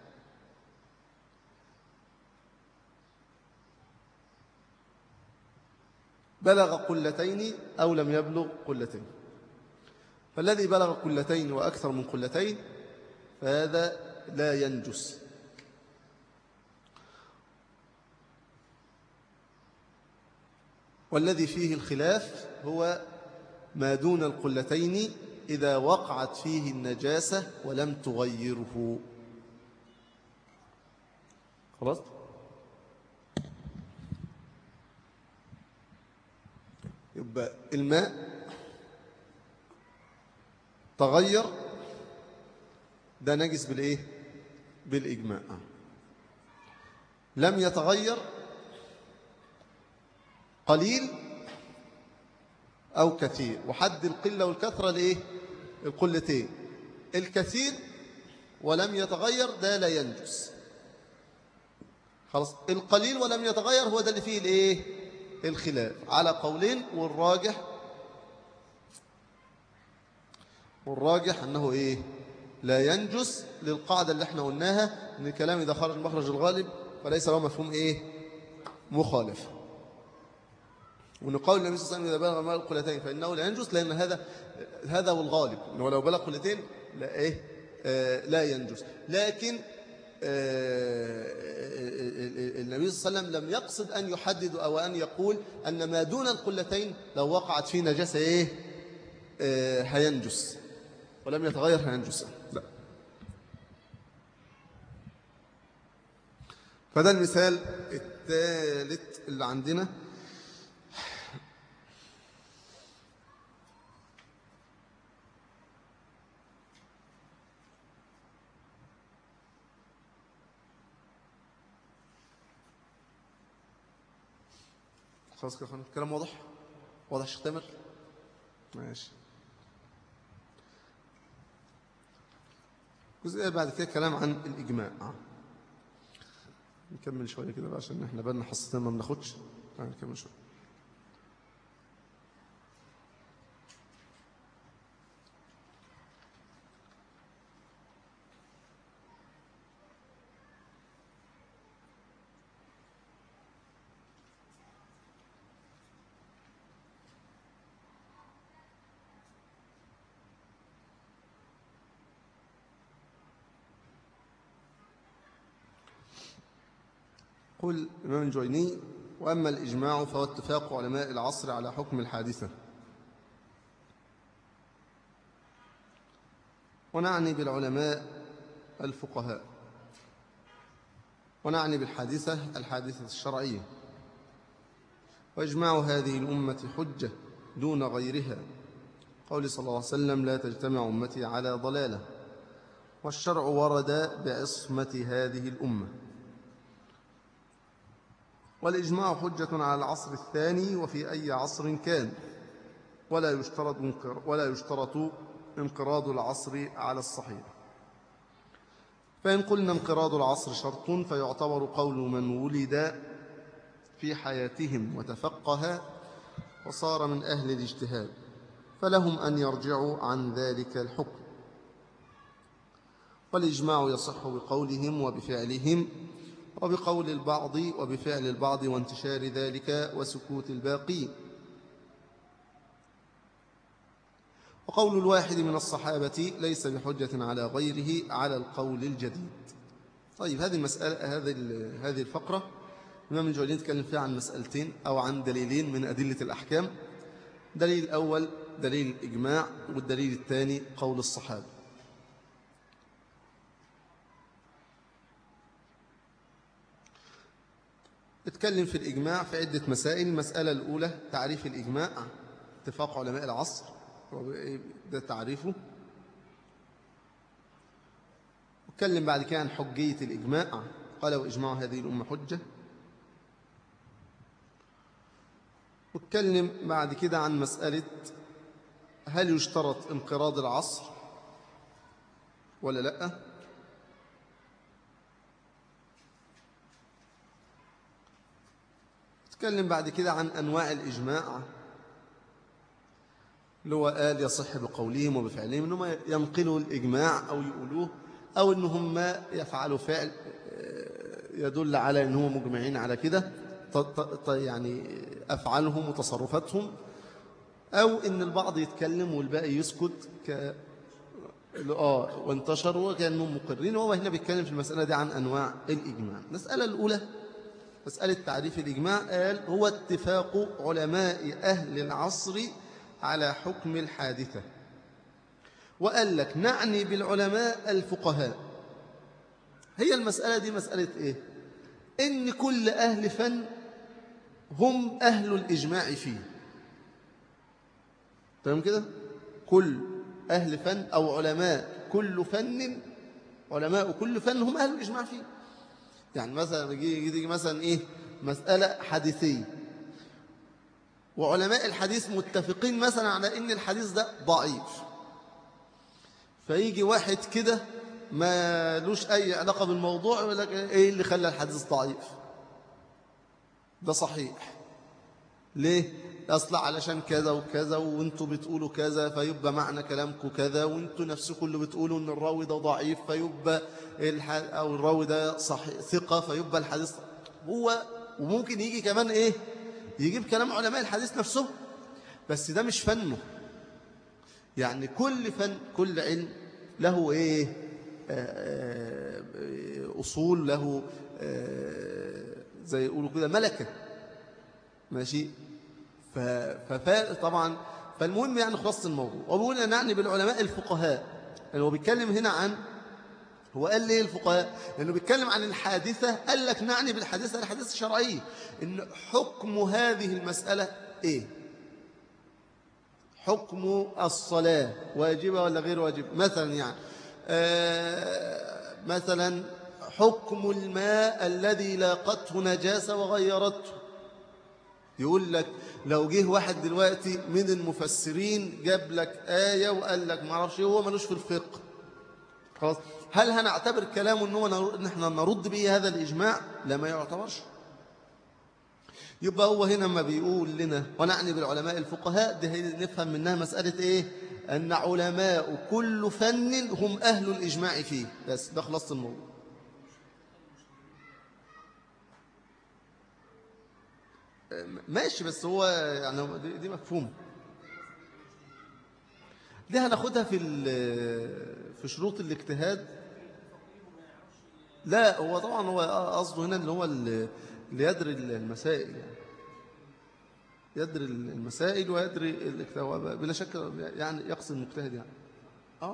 بلغ قلتين أو لم يبلغ قلتين فالذي بلغ قلتين وأكثر من قلتين فهذا لا ينجس والذي فيه الخلاف هو ما دون القلتين إذا وقعت فيه النجاسة ولم تغيره خلاص يبقى الماء تغير ده نجس بالإيه بالإجماع لم يتغير قليل أو كثير وحد القلة والكثرة لإيه القلتين الكثير ولم يتغير ده لا ينجس خلاص القليل ولم يتغير هو ده اللي فيه الايه الخلاف على قولين والراجح والراجح انه ايه لا ينجس للقاعدة اللي احنا قلناها ان الكلام اذا خرج مخرج الغالب فليس له مفهوم ايه مخالف وان قول النبي صلى الله عليه وسلم اذا بلغ الماء القلتين فانه لا ينجس لان هذا هذا هو الغالب انه لو بلغ قلتين لا ايه آه لا ينجس لكن آه، النبي صلى الله عليه وسلم لم يقصد أن يحدد أو أن يقول أن ما دون القلتين لو وقعت فيه نجاسة إيه آه، هينجس ولم يتغير هينجس لا فده المثال الثالث اللي عندنا خلاص كده خلاص الكلام واضح واضح شيخ تامر ماشي جزء بعد كده كلام عن الإجماع نكمل شوية كده بقى عشان احنا بالنا حصتين ما بناخدش نكمل شوية قل الإمام الجويني وأما الإجماع فهو اتفاق علماء العصر على حكم الحادثة ونعني بالعلماء الفقهاء ونعني بالحادثة الحادثة الشرعية وإجماع هذه الأمة حجة دون غيرها قول صلى الله عليه وسلم لا تجتمع أمتي على ضلالة والشرع ورد بعصمة هذه الأمة والإجماع حجة على العصر الثاني وفي أي عصر كان ولا يشترط ولا يشترط انقراض العصر على الصحيح فإن قلنا انقراض العصر شرط فيعتبر قول من ولد في حياتهم وتفقه وصار من أهل الاجتهاد فلهم أن يرجعوا عن ذلك الحكم والإجماع يصح بقولهم وبفعلهم وبقول البعض وبفعل البعض وانتشار ذلك وسكوت الباقي وقول الواحد من الصحابة ليس بحجة على غيره على القول الجديد طيب هذه المسألة هذه هذه الفقرة الإمام الجويني يتكلم فيها عن مسألتين أو عن دليلين من أدلة الأحكام دليل الأول دليل الإجماع والدليل الثاني قول الصحابة اتكلم في الإجماع في عدة مسائل المسألة الأولى تعريف الإجماع اتفاق علماء العصر ده تعريفه اتكلم بعد كده عن حجية الإجماع قال وإجماع هذه الأمة حجة واتكلم بعد كده عن مسألة هل يشترط انقراض العصر ولا لأ تكلم بعد كده عن أنواع الإجماع اللي هو قال يصح بقولهم وبفعلهم أنهم ينقلوا الإجماع أو يقولوه أو أنهم ما يفعلوا فعل آه، يدل على أنهم مجمعين على كده يعني أفعالهم وتصرفاتهم أو أن البعض يتكلم والباقي يسكت ك آه وانتشروا وكانوا مقرين وهو هنا بيتكلم في المسألة دي عن أنواع الإجماع المسألة الأولى مسألة تعريف الإجماع قال هو اتفاق علماء أهل العصر على حكم الحادثة وقال لك نعني بالعلماء الفقهاء هي المسألة دي مسألة إيه إن كل أهل فن هم أهل الإجماع فيه تمام كده كل أهل فن أو علماء كل فن علماء كل فن هم أهل الإجماع فيه يعني مثلا يجي يجي مثلا إيه مسألة حديثية وعلماء الحديث متفقين مثلا على إن الحديث ده ضعيف فيجي واحد كده ما لوش أي علاقة بالموضوع يقول لك إيه اللي خلى الحديث ضعيف ده صحيح ليه؟ أصل علشان كذا وكذا وانتوا بتقولوا كذا فيبقى معنى كلامكم كذا وانتوا نفسكم اللي بتقولوا ان الراوي ده ضعيف فيبقى الح... او الراوي ده صحيح ثقة فيبقى الحديث هو وممكن يجي كمان ايه يجيب كلام علماء الحديث نفسه بس ده مش فنه يعني كل فن كل علم له ايه آه، آه، اصول له آه، زي يقولوا كده ملكه ماشي ف- ففا طبعا فالمهم يعني خلاص الموضوع وبقول أنا نعني بالعلماء الفقهاء يعني هو بيتكلم هنا عن هو قال ليه الفقهاء لأنه بيتكلم عن الحادثة قال لك نعني بالحادثة الحادثة الشرعية إن حكم هذه المسألة إيه حكم الصلاة واجبة ولا غير واجبة مثلا يعني آه مثلا حكم الماء الذي لاقته نجاسة وغيرته يقول لك لو جه واحد دلوقتي من المفسرين جاب لك آية وقال لك ما اعرفش إيه، هو ملوش في الفقه خلاص هل هنعتبر كلامه ان هو نر- ان احنا نرد به هذا الإجماع لا ما يعتبرش يبقى هو هنا ما بيقول لنا ونعني بالعلماء الفقهاء ده هي نفهم منها مسألة ايه أن علماء كل فن هم أهل الإجماع فيه بس ده خلاص الموضوع ماشي بس هو يعني دي, دي مفهوم دي هناخدها في ال- في شروط الاجتهاد لا هو طبعا هو قصده هنا اللي هو ال- اللي يدري المسائل يعني يدري المسائل ويدري الاجتهاد هو بلا شك يعني يقصد المجتهد يعني اه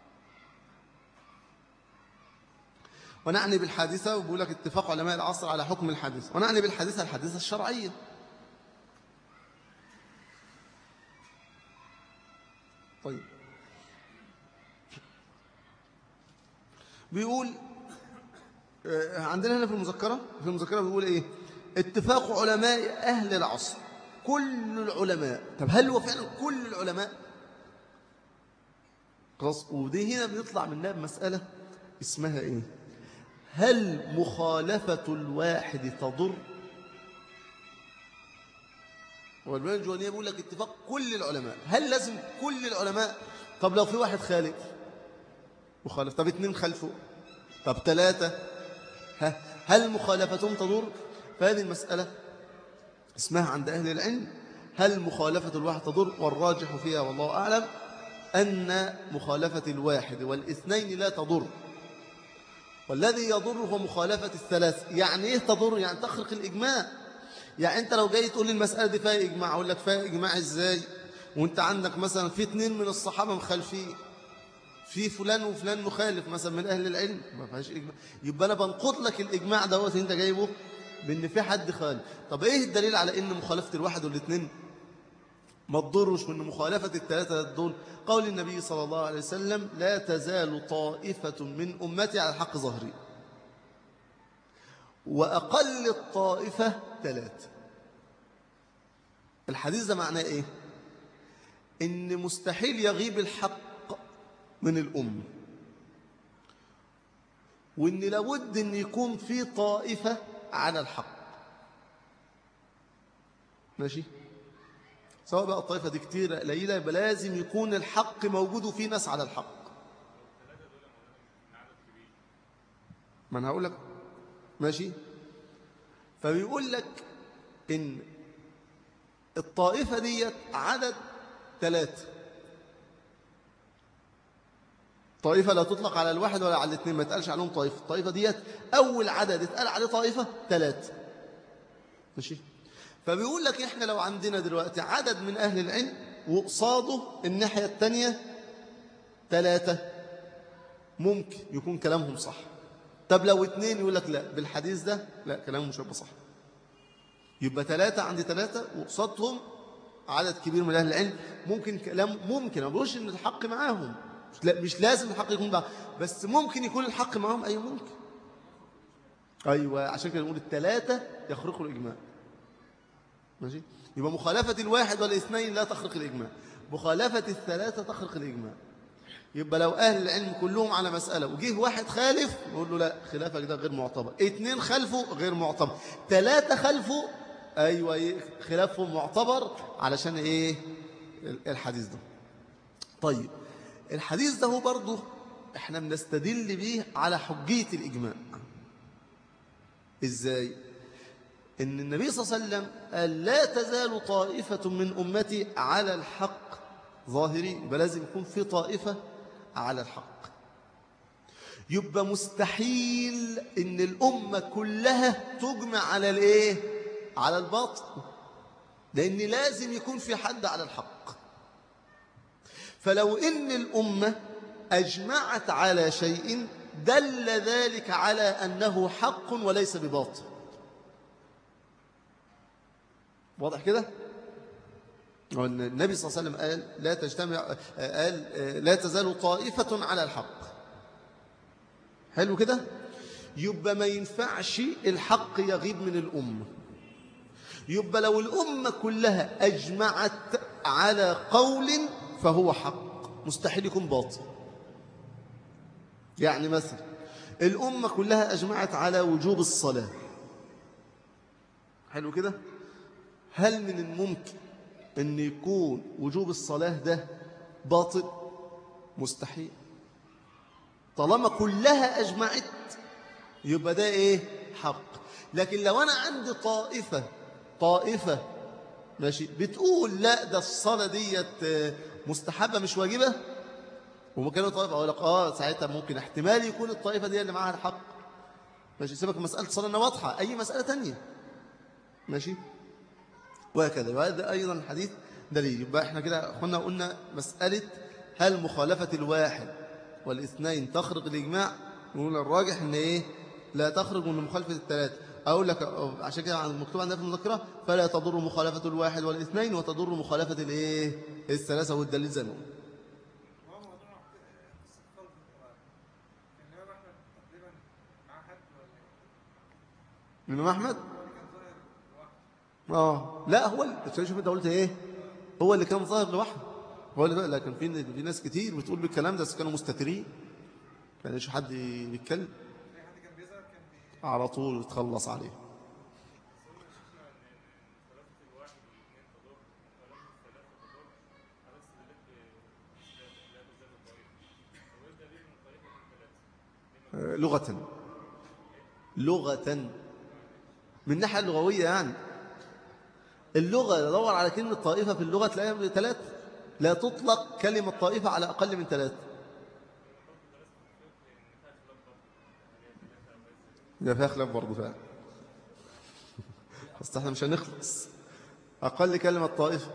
ونعني بالحادثة وبيقول لك اتفاق علماء العصر على حكم الحادثة ونعني بالحادثة الحادثة الشرعية طيب بيقول آه، عندنا هنا في المذكرة في المذكرة بيقول ايه اتفاق علماء أهل العصر كل العلماء طب هل هو فعلا كل العلماء خلاص ودي هنا بنطلع منها بمسألة اسمها ايه هل مخالفة الواحد تضر والبيان الجوانية بيقول لك اتفاق كل العلماء هل لازم كل العلماء طب لو في واحد خالف مخالف طب اتنين خلفه طب ثلاثة ها هل مخالفتهم تضر فهذه المسألة اسمها عند أهل العلم هل مخالفة الواحد تضر والراجح فيها والله أعلم أن مخالفة الواحد والاثنين لا تضر والذي يضر هو مخالفة الثلاث يعني إيه تضر يعني تخرق الإجماع يعني أنت لو جاي تقول لي المسألة دي فيها إجماع أقول لك فيها إجماع إزاي وأنت عندك مثلا في اتنين من الصحابة مخالفين في فلان وفلان مخالف مثلا من أهل العلم ما فيهاش إجماع يبقى أنا بنقض لك الإجماع دوت أنت جايبه بأن في حد خالف طب إيه الدليل على أن مخالفة الواحد والاثنين ما تضرش من مخالفة الثلاثة دول قول النبي صلى الله عليه وسلم لا تزال طائفة من أمتي على الحق ظهري وأقل الطائفة ثلاثة الحديث ده معناه إيه إن مستحيل يغيب الحق من الأم وإن لابد أن يكون في طائفة على الحق ماشي سواء بقى الطائفة دي كتير قليلة يبقى لازم يكون الحق موجود وفي ناس على الحق ما أنا هقول لك ماشي فبيقول لك إن الطائفة ديت عدد ثلاثة طائفة لا تطلق على الواحد ولا على الاثنين ما يتقالش عليهم طائفة الطائفة ديت أول عدد اتقال عليه طائفة ثلاثة ماشي فبيقول لك إحنا لو عندنا دلوقتي عدد من أهل العلم وقصاده الناحية الثانية ثلاثة ممكن يكون كلامهم صح طب لو اثنين يقول لك لا بالحديث ده لا كلامهم مش هيبقى صح يبقى ثلاثة عند ثلاثة وقصادهم عدد كبير من أهل العلم ممكن كلام ممكن ما بقولش إن الحق معاهم مش, لا مش لازم الحق يكون معاهم بس ممكن يكون الحق معاهم أي ممكن أيوة عشان كده نقول الثلاثة يخرقوا الإجماع ماشي يبقى مخالفة الواحد والاثنين لا تخرق الإجماع مخالفة الثلاثة تخرق الإجماع يبقى لو أهل العلم كلهم على مسألة وجيه واحد خالف نقول له لا خلافك ده غير معتبر اثنين خلفه غير معتبر ثلاثة خلفه أيوة إيه، خلافهم معتبر علشان إيه الحديث ده طيب الحديث ده هو برضه احنا بنستدل بيه على حجية الإجماع إزاي إن النبي صلى الله عليه وسلم قال لا تزال طائفة من أمتي على الحق ظاهري يبقى لازم يكون في طائفة على الحق يبقى مستحيل إن الأمة كلها تجمع على الإيه؟ على الباطل لأن لازم يكون في حد على الحق فلو إن الأمة أجمعت على شيء دل ذلك على أنه حق وليس بباطل واضح كده؟ النبي صلى الله عليه وسلم قال لا تجتمع قال لا تزال طائفة على الحق حلو كده يبقى ما ينفعش الحق يغيب من الأمة يبقى لو الأمة كلها أجمعت على قول فهو حق مستحيل يكون باطل يعني مثلا الأمة كلها أجمعت على وجوب الصلاة حلو كده هل من الممكن أن يكون وجوب الصلاة ده باطل مستحيل طالما كلها أجمعت يبقى ده إيه حق لكن لو أنا عندي طائفة طائفة ماشي بتقول لا ده الصلاة ديت مستحبة مش واجبة وممكن طائفة أقول لك آه ساعتها ممكن احتمال يكون الطائفة دي اللي معاها الحق ماشي سيبك من مسألة الصلاة واضحة أي مسألة تانية ماشي وهكذا وهذا أيضا الحديث دليل يبقى احنا كده أخونا قلنا مسألة هل مخالفة الواحد والاثنين تخرج الإجماع نقول الراجح ان ايه لا تخرج من مخالفة الثلاثة أقول لك عشان كده مكتوب عندنا في المذكرة فلا تضر مخالفة الواحد والاثنين وتضر مخالفة الايه الثلاثة والدليل زي ما قلنا هو موضوع قصة خلق القرآن الإمام أحمد تقريبا مع حد ولا الإمام أحمد هو اللي كان ظاهر لوحده اه لا هو اللي شوف انت قلت ايه هو اللي كان ظاهر لوحده هو اللي لكن في في ناس كتير بتقول بالكلام ده بس كانوا مستترين ما كانش حد بيتكلم أي حد كان بيظهر كان بي على طول يتخلص عليه آه، لغة لغة من الناحية اللغوية يعني اللغة دور على كلمة طائفة في اللغة تلاقيها ثلاثة لا تطلق كلمة طائفة على أقل من ثلاثة ده فيها خلاف برضه فعلا بس احنا مش هنخلص أقل كلمة طائفة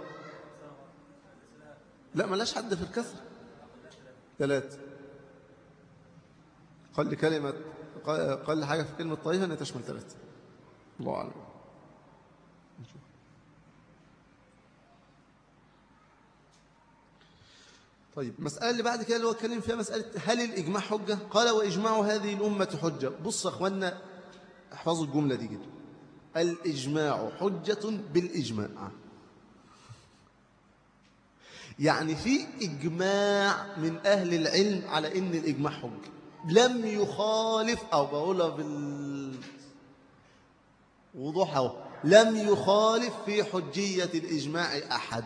لا ملاش حد في الكسر ثلاثة أقل كلمة أقل حاجة في كلمة طائفة أنها تشمل ثلاثة الله أعلم نشوف. طيب المسألة اللي بعد كده اللي هو اتكلم فيها مسألة هل الإجماع حجة؟ قال وإجماع هذه الأمة حجة بص يا أخوانا احفظوا الجملة دي كده الإجماع حجة بالإجماع يعني في إجماع من أهل العلم على إن الإجماع حجة لم يخالف أو بقولها بال وضوح اهو لم يخالف في حجية الإجماع أحد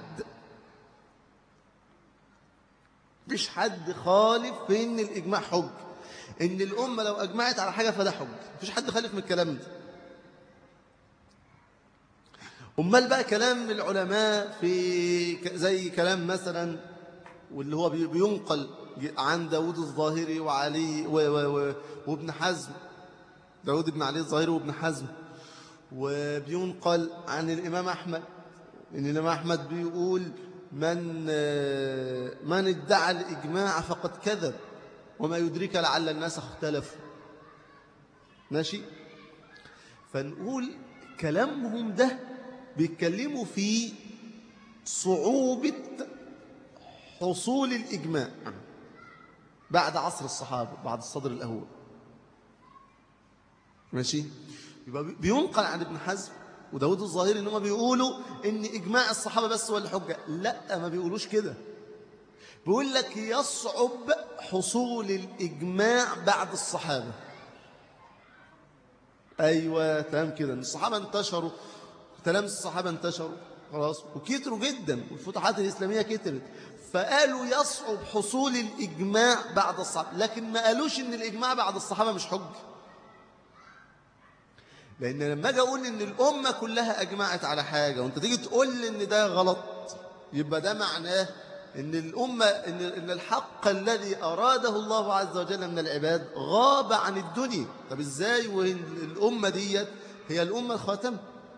مش حد خالف في إن الإجماع حج إن الأمة لو أجمعت على حاجة فده حج مفيش حد خالف من الكلام ده أمال بقى كلام العلماء في ك- زي كلام مثلا واللي هو بي- بينقل عن داود الظاهري وعلي و و و وابن حزم داود بن علي الظاهري وابن حزم وبينقل عن الإمام أحمد إن الإمام أحمد بيقول من من ادعى الإجماع فقد كذب وما يدرك لعل الناس اختلفوا ماشي فنقول كلامهم ده بيتكلموا في صعوبة حصول الإجماع بعد عصر الصحابة بعد الصدر الأول ماشي يبقى بينقل عن ابن حزم وداود الظاهري ان هم بيقولوا ان اجماع الصحابه بس هو اللي حجه لا ما بيقولوش كده بيقول لك يصعب حصول الاجماع بعد الصحابه ايوه تمام كده ان الصحابه انتشروا تلامس الصحابه انتشروا خلاص وكتروا جدا والفتوحات الاسلاميه كترت فقالوا يصعب حصول الاجماع بعد الصحابه لكن ما قالوش ان الاجماع بعد الصحابه مش حجه لأن لما أجي أقول إن الأمة كلها أجمعت على حاجة وأنت تيجي تقول لي إن ده غلط يبقى ده معناه إن الأمة إن إن الحق الذي أراده الله عز وجل من العباد غاب عن الدنيا طب إزاي وإن الأمة ديت هي الأمة الخاتمة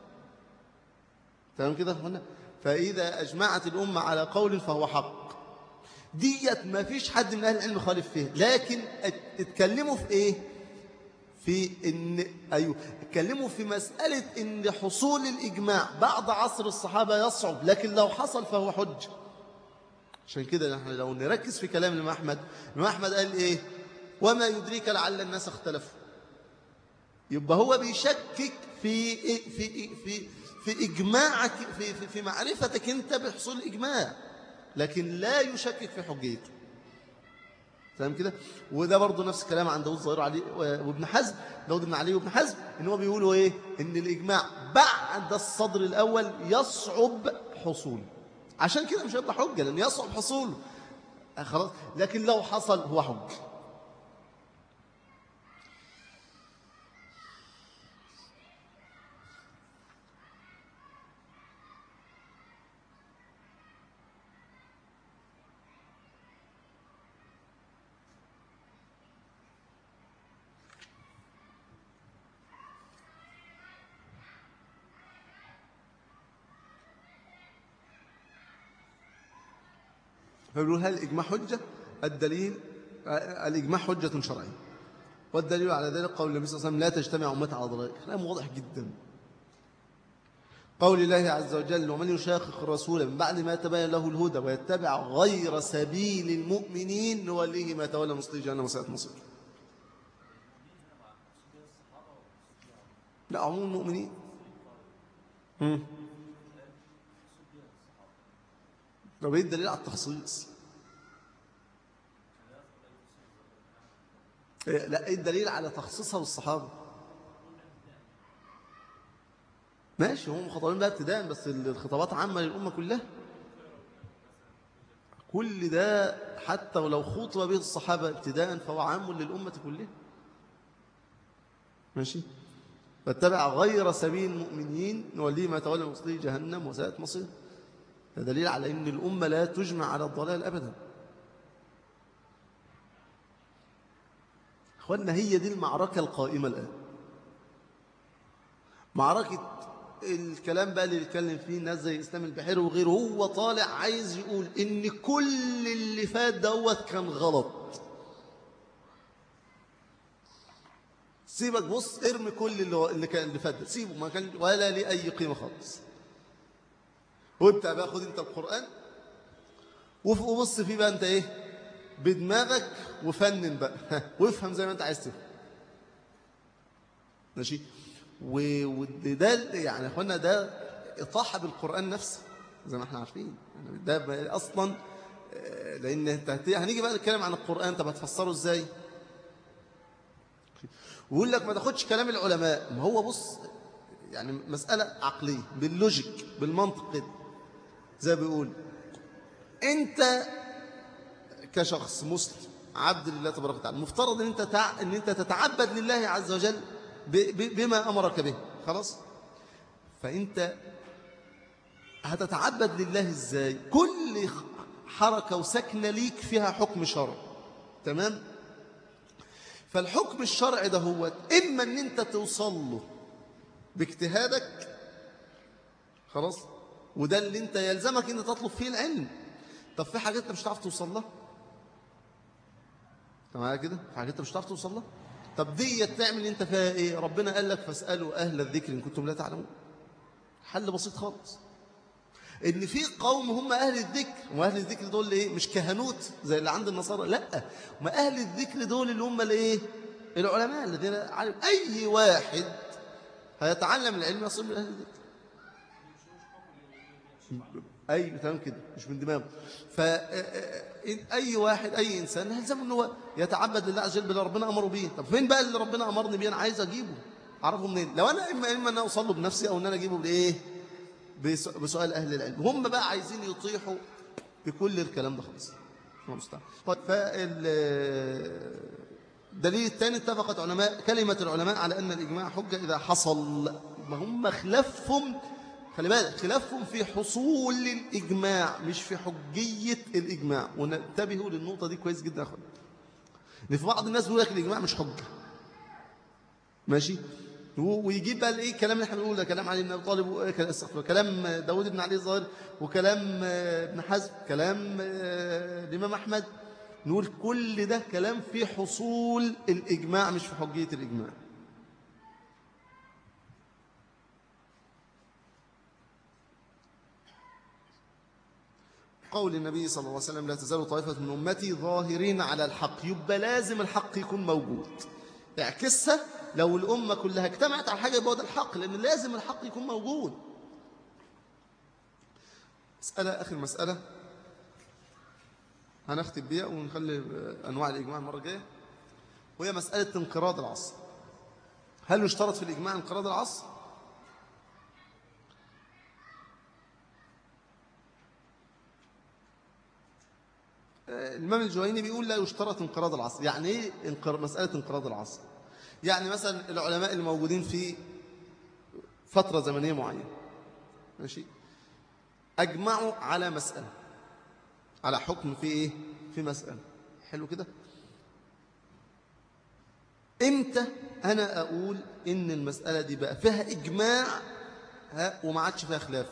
تمام كده هنا فإذا أجمعت الأمة على قول فهو حق ديت ما فيش حد من أهل العلم خالف فيه لكن اتكلموا في إيه في ان ايوه اتكلموا في مساله ان حصول الاجماع بعد عصر الصحابه يصعب لكن لو حصل فهو حجه عشان كده نحن لو نركز في كلام الامام احمد الامام احمد قال ايه وما يدريك لعل الناس اختلفوا يبقى هو بيشكك في في في في اجماعك في في, في معرفتك انت بحصول الاجماع لكن لا يشكك في حجيته تمام كده وده برضه نفس الكلام عند داود الظاهر علي وابن حزم داود بن علي وابن حزم ان هو بيقولوا ايه ان الاجماع بعد الصدر الاول يصعب حصوله عشان كده مش هيبقى حجه لان يصعب حصوله خلاص لكن لو حصل هو حجه فبيقول هل الإجماع حجة الدليل الإجماع حجة شرعية والدليل على ذلك قول النبي صلى الله عليه وسلم لا تجتمع أمتي على ضلال كلام واضح جدا قول الله عز وجل ومن يشاقق الرسول من بعد ما تبين له الهدى ويتبع غير سبيل المؤمنين نوليه ما تولى نصلي جهنم وساءت مصير لا عموم المؤمنين طب ايه الدليل على التخصيص إيه لا ايه الدليل على تخصيصها بالصحابه ماشي هم مخاطبين بقى ابتداء بس الخطابات عامه للامه كلها كل ده حتى ولو خطب به الصحابه ابتداء فهو عام للامه كلها ماشي فاتبع غير سبيل المؤمنين نوليه ما تولى مصلي جهنم وساءت مصير ده دليل على أن الأمة لا تجمع على الضلال أبدا أخوانا هي دي المعركة القائمة الآن معركة الكلام بقى اللي بيتكلم فيه الناس زي إسلام البحير وغيره هو طالع عايز يقول إن كل اللي فات دوت كان غلط سيبك بص ارمي كل اللي, اللي كان اللي فات سيبه ما كان ولا ليه أي قيمة خالص وابدأ بقى خد انت القرآن وبص فيه بقى انت ايه بدماغك وفنن بقى وافهم زي ما انت عايز تفهم ماشي وده يعني يا اخوانا ده اطاحه بالقرآن نفسه زي ما احنا عارفين يعني ده اصلا لان انت هنيجي بقى نتكلم عن القرآن طب هتفسره ازاي ويقول لك ما تاخدش كلام العلماء ما هو بص يعني مسألة عقلية باللوجيك بالمنطق كده زي بيقول انت كشخص مسلم عبد لله تبارك وتعالى المفترض ان انت تع... ان انت تتعبد لله عز وجل ب... ب... بما امرك به خلاص فانت هتتعبد لله ازاي كل حركه وسكنه ليك فيها حكم شرعي تمام فالحكم الشرعي ده هو اما ان انت توصل له باجتهادك خلاص وده اللي انت يلزمك ان تطلب فيه العلم طب في حاجات انت مش هتعرف توصل لها تمام كده في حاجات انت مش هتعرف توصل لها طب دي تعمل انت فيها ايه ربنا قال لك فاسالوا اهل الذكر ان كنتم لا تعلمون حل بسيط خالص ان في قوم هم اهل الذكر واهل الذكر دول ايه مش كهنوت زي اللي عند النصارى لا هم اهل الذكر دول اللي هم الايه العلماء الذين عارف اي واحد هيتعلم العلم يصل من اهل الذكر اي تمام كده مش من دماغه فاي واحد اي انسان يلزم ان هو يتعبد لله عز وجل باللي ربنا امره بيه طب فين بقى اللي ربنا امرني بيه انا عايز اجيبه اعرفه منين لو انا اما اما ان انا اوصل له بنفسي او ان انا اجيبه بايه بس- بسؤال اهل العلم هم بقى عايزين يطيحوا بكل الكلام ده خالص الله المستعان طيب فال الدليل الثاني اتفقت علماء كلمة العلماء على أن الإجماع حجة إذا حصل ما هم خلافهم خلي بالك خلافهم في حصول الإجماع مش في حجية الإجماع وننتبهوا للنقطة دي كويس جدا يا أخوان إن في بعض الناس بيقول لك الإجماع مش حجة ماشي و- ويجيب بقى الايه الكلام اللي احنا بنقوله ده كلام علي بن ابي طالب و- كلام- استغفر كلام داوود بن علي الظاهر وكلام آه، ابن حزم كلام آه، الامام احمد نقول كل ده كلام في حصول الاجماع مش في حجيه الاجماع قول النبي صلى الله عليه وسلم لا تزال طائفة من أمتي ظاهرين على الحق يبقى لازم الحق يكون موجود اعكسها لو الأمة كلها اجتمعت على حاجة يبقى هو ده الحق لأن لازم الحق يكون موجود مسألة آخر مسألة هنختم بيها ونخلي أنواع الإجماع المرة الجاية وهي مسألة انقراض العصر هل يشترط في الإجماع انقراض العصر؟ الإمام الجويني بيقول لا يشترط انقراض العصر يعني إيه انقر... مسألة انقراض العصر يعني مثلا العلماء الموجودين في فترة زمنية معينة ماشي أجمعوا على مسألة على حكم في إيه في مسألة حلو كده إمتى أنا أقول إن المسألة دي بقى فيها إجماع ها وما عادش فيها خلاف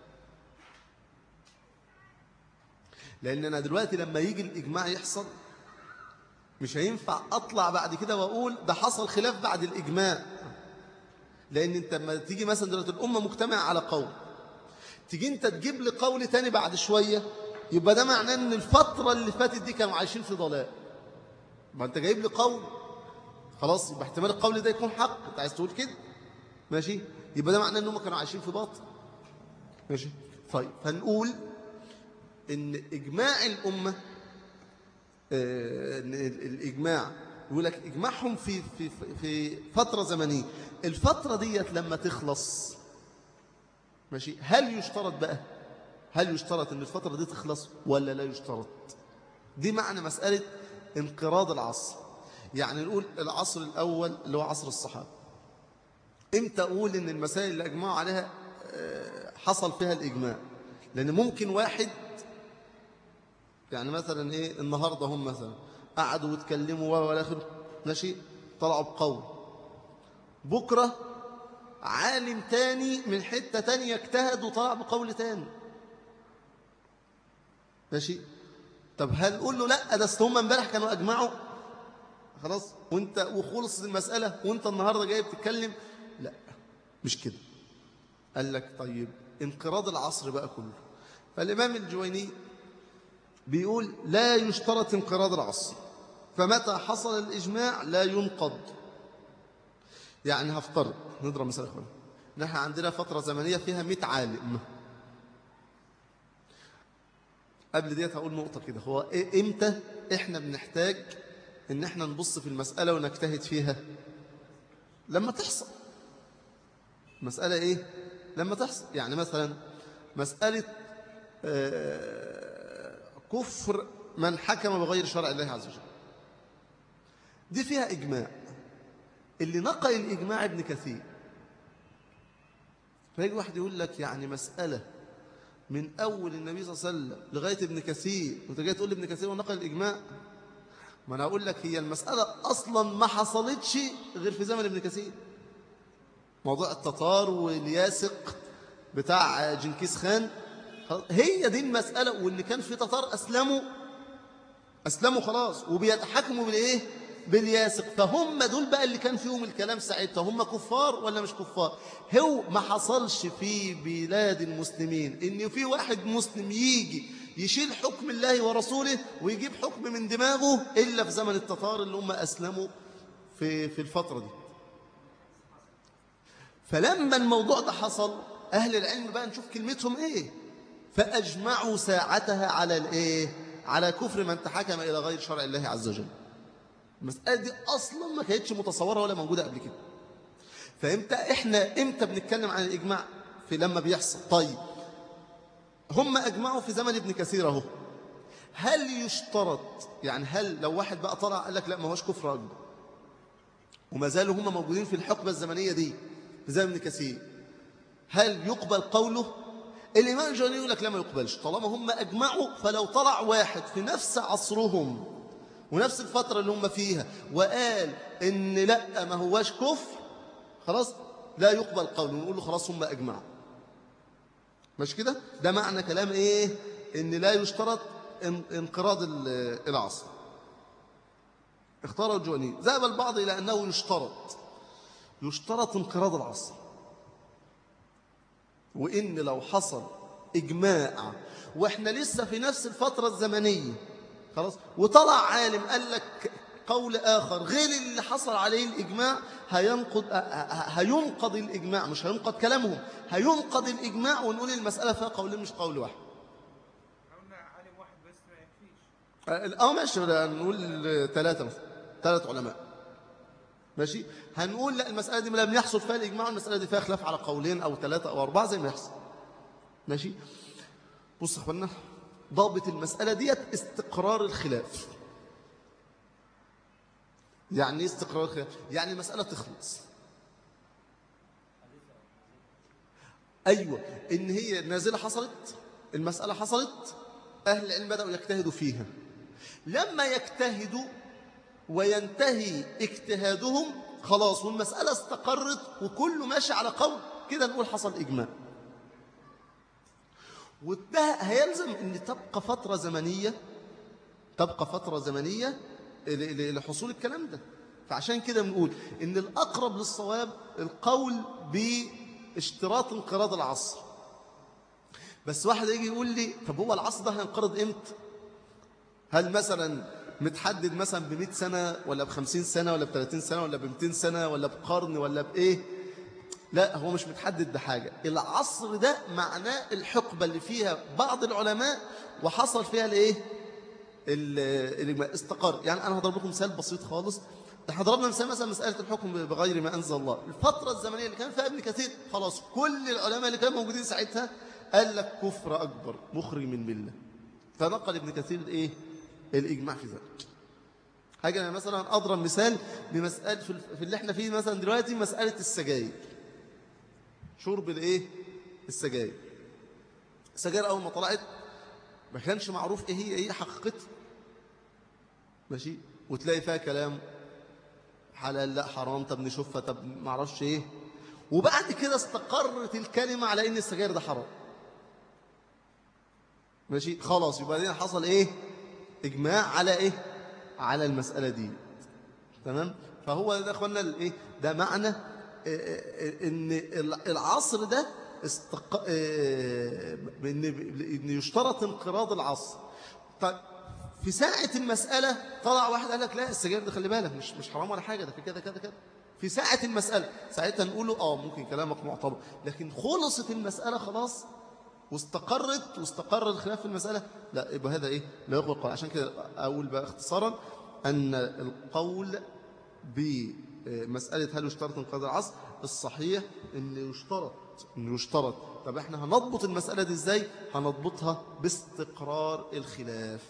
لأن أنا دلوقتي لما يجي الإجماع يحصل مش هينفع أطلع بعد كده وأقول ده حصل خلاف بعد الإجماع لأن أنت لما تيجي مثلا دلوقتي الأمة مجتمعة على قول تيجي أنت تجيب لي قول تاني بعد شوية يبقى ده معناه أن الفترة اللي فاتت دي كانوا عايشين في ضلال ما أنت جايب لي قول خلاص يبقى احتمال القول ده يكون حق أنت عايز تقول كده ماشي يبقى ده معناه أنهم كانوا عايشين في باطل ماشي طيب فنقول ان اجماع الامه آه، ان الاجماع يقول لك اجماعهم في في في فتره زمنيه الفتره ديت لما تخلص ماشي هل يشترط بقى هل يشترط ان الفتره دي تخلص ولا لا يشترط دي معنى مساله انقراض العصر يعني نقول العصر الاول اللي هو عصر الصحابه امتى اقول ان المسائل اللي اجمعوا عليها آه، حصل فيها الاجماع لان ممكن واحد يعني مثلا ايه النهارده هم مثلا قعدوا واتكلموا ولا اخره ماشي طلعوا بقول بكره عالم تاني من حته تانية اجتهد وطلع بقول تاني ماشي طب هل قول له لا ده أصل هم امبارح كانوا اجمعوا خلاص وانت وخلص المساله وانت النهارده جاي بتتكلم لا مش كده قال لك طيب انقراض العصر بقى كله فالامام الجويني بيقول لا يشترط انقراض العصر فمتى حصل الإجماع لا ينقض يعني هفترض نضرب مثال يا اخوانا نحن عندنا فترة زمنية فيها 100 عالم قبل ديت هقول نقطة كده هو إيه إمتى إحنا بنحتاج إن إحنا نبص في المسألة ونجتهد فيها لما تحصل مسألة إيه لما تحصل يعني مثلا مسألة آه كفر من حكم بغير شرع الله عز وجل دي فيها إجماع اللي نقل الإجماع ابن كثير فيجي واحد يقول لك يعني مسألة من أول النبي صلى الله عليه وسلم لغاية ابن كثير وانت جاي تقول لي ابن كثير ونقل الإجماع ما أنا أقول لك هي المسألة أصلا ما حصلتش غير في زمن ابن كثير موضوع التتار والياسق بتاع جنكيز خان هي دي المسألة واللي كان في تتار أسلموا أسلموا خلاص وبيتحكموا بالإيه بالياسق فهم دول بقى اللي كان فيهم الكلام ساعتها هم كفار ولا مش كفار هو ما حصلش في بلاد المسلمين ان في واحد مسلم يجي يشيل حكم الله ورسوله ويجيب حكم من دماغه إلا في زمن التتار اللي هم أسلموا في, في الفترة دي فلما الموضوع ده حصل أهل العلم بقى نشوف كلمتهم إيه فأجمعوا ساعتها على الإيه على كفر من تحكم إلى غير شرع الله عز وجل المسألة دي أصلا ما كانتش متصورة ولا موجودة قبل كده فإمتى إحنا إمتى بنتكلم عن الإجماع في لما بيحصل طيب هم أجمعوا في زمن ابن كثير اهو هل يشترط يعني هل لو واحد بقى طلع قال لك لا ما هوش كفر أكبر وما زالوا هم موجودين في الحقبة الزمنية دي في زمن ابن كثير هل يقبل قوله الإمام الجواني يقول لك لا ما يقبلش طالما هم أجمعوا فلو طلع واحد في نفس عصرهم ونفس الفترة اللي هم فيها وقال إن لا ما هواش كفر خلاص لا يقبل قوله نقول له خلاص هم أجمعوا مش كده ده معنى كلام إيه إن لا يشترط انقراض العصر اختار الجواني ذهب البعض إلى أنه يشترط يشترط انقراض العصر وإن لو حصل إجماع وإحنا لسه في نفس الفترة الزمنية خلاص وطلع عالم قال لك قول آخر غير اللي حصل عليه الإجماع هينقض, هينقض الإجماع مش هينقض كلامهم هينقض الإجماع ونقول المسألة فيها قولين مش قول واحد قلنا عالم واحد بس ما يكفيش اه ماشي نقول ثلاثة مثلا ثلاث علماء ماشي هنقول لا المسألة دي لم يحصل فيها الإجماع والمسألة دي فيها خلاف على قولين أو ثلاثة أو أربعة زي ما يحصل ماشي بص يا أخوانا ضابط المسألة ديت استقرار الخلاف يعني ايه استقرار الخلاف يعني المسألة تخلص أيوة إن هي نازلة حصلت المسألة حصلت أهل العلم بدأوا يجتهدوا فيها لما يجتهدوا وينتهي اجتهادهم خلاص والمسألة استقرت وكله ماشي على قول كده نقول حصل إجماع وده هيلزم أن تبقى فترة زمنية تبقى فترة زمنية لحصول الكلام ده فعشان كده بنقول ان الأقرب للصواب القول باشتراط انقراض العصر بس واحد يجي يقول لي طب هو العصر ده هينقرض امتى هل مثلا متحدد مثلا ب 100 سنة ولا ب 50 سنة ولا ب 30 سنة ولا ب 200 سنة ولا بقرن ولا بإيه لا هو مش متحدد بحاجة العصر ده معناه الحقبة اللي فيها بعض العلماء وحصل فيها الايه الإجماع استقر يعني أنا هضرب لكم مثال بسيط خالص احنا ضربنا مثال مثلا مسألة الحكم بغير ما أنزل الله الفترة الزمنية اللي كان فيها ابن كثير خلاص كل العلماء اللي كانوا موجودين ساعتها قال لك كفر أكبر مخرج من ملة فنقل ابن كثير الايه الإجماع في ذلك حاجة أنا مثلا أضرب مثال بمسألة في اللي احنا فيه مثلا دلوقتي مسألة السجاير شرب الايه السجاير السجاير أول ما طلعت ما كانش معروف ايه هي ايه حقيقتها ماشي وتلاقي فيها كلام حلال لا حرام طب نشوفها طب ما اعرفش ايه وبعد كده استقرت الكلمة على ان السجاير ده حرام ماشي خلاص يبقى بعدين حصل ايه اجماع على ايه على المسألة دي تمام فهو ده اخوانا الايه ده معنى ان العصر ده استق... ان ان يشترط انقراض العصر طيب في ساعة المسألة طلع واحد قال لك لا السجاير ده خلي بالك مش مش حرام ولا حاجة ده في كذا كذا كذا في ساعة المسألة ساعتها نقول له اه ممكن كلامك معتبر لكن خلصت المسألة خلاص واستقرت واستقر الخلاف في المسألة لا يبقى هذا ايه لا يقبل القول عشان كده اقول بقى اختصارا ان القول بمسألة هل يشترط انقاذ العصر الصحيح ان يشترط ان يشترط طب احنا هنضبط المسألة دي ازاي هنضبطها باستقرار الخلاف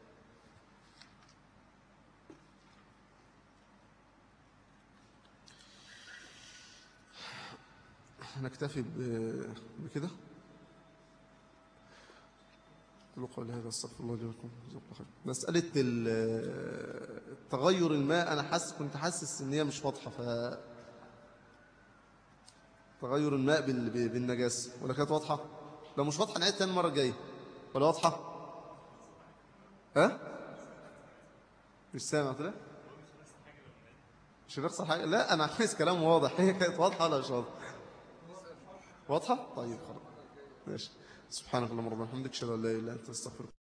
نكتفي بكده قولوا قولي هذا استغفر الله لي ولكم جزاكم الله خير مسألة تغير الماء أنا حاسس كنت حاسس إن هي مش واضحة ف تغير الماء بال... بالنجاسة ولا كانت واضحة لو مش واضحة نعيد تاني المرة الجاية ولا واضحة ها مش سامع كده مش هنخسر حاجة لا أنا عايز كلام واضح هي كانت واضحة ولا مش واضحة واضحة طيب خلاص ماشي سبحانك اللهم ربنا وبحمدك اشهد ان لا اله الا انت استغفرك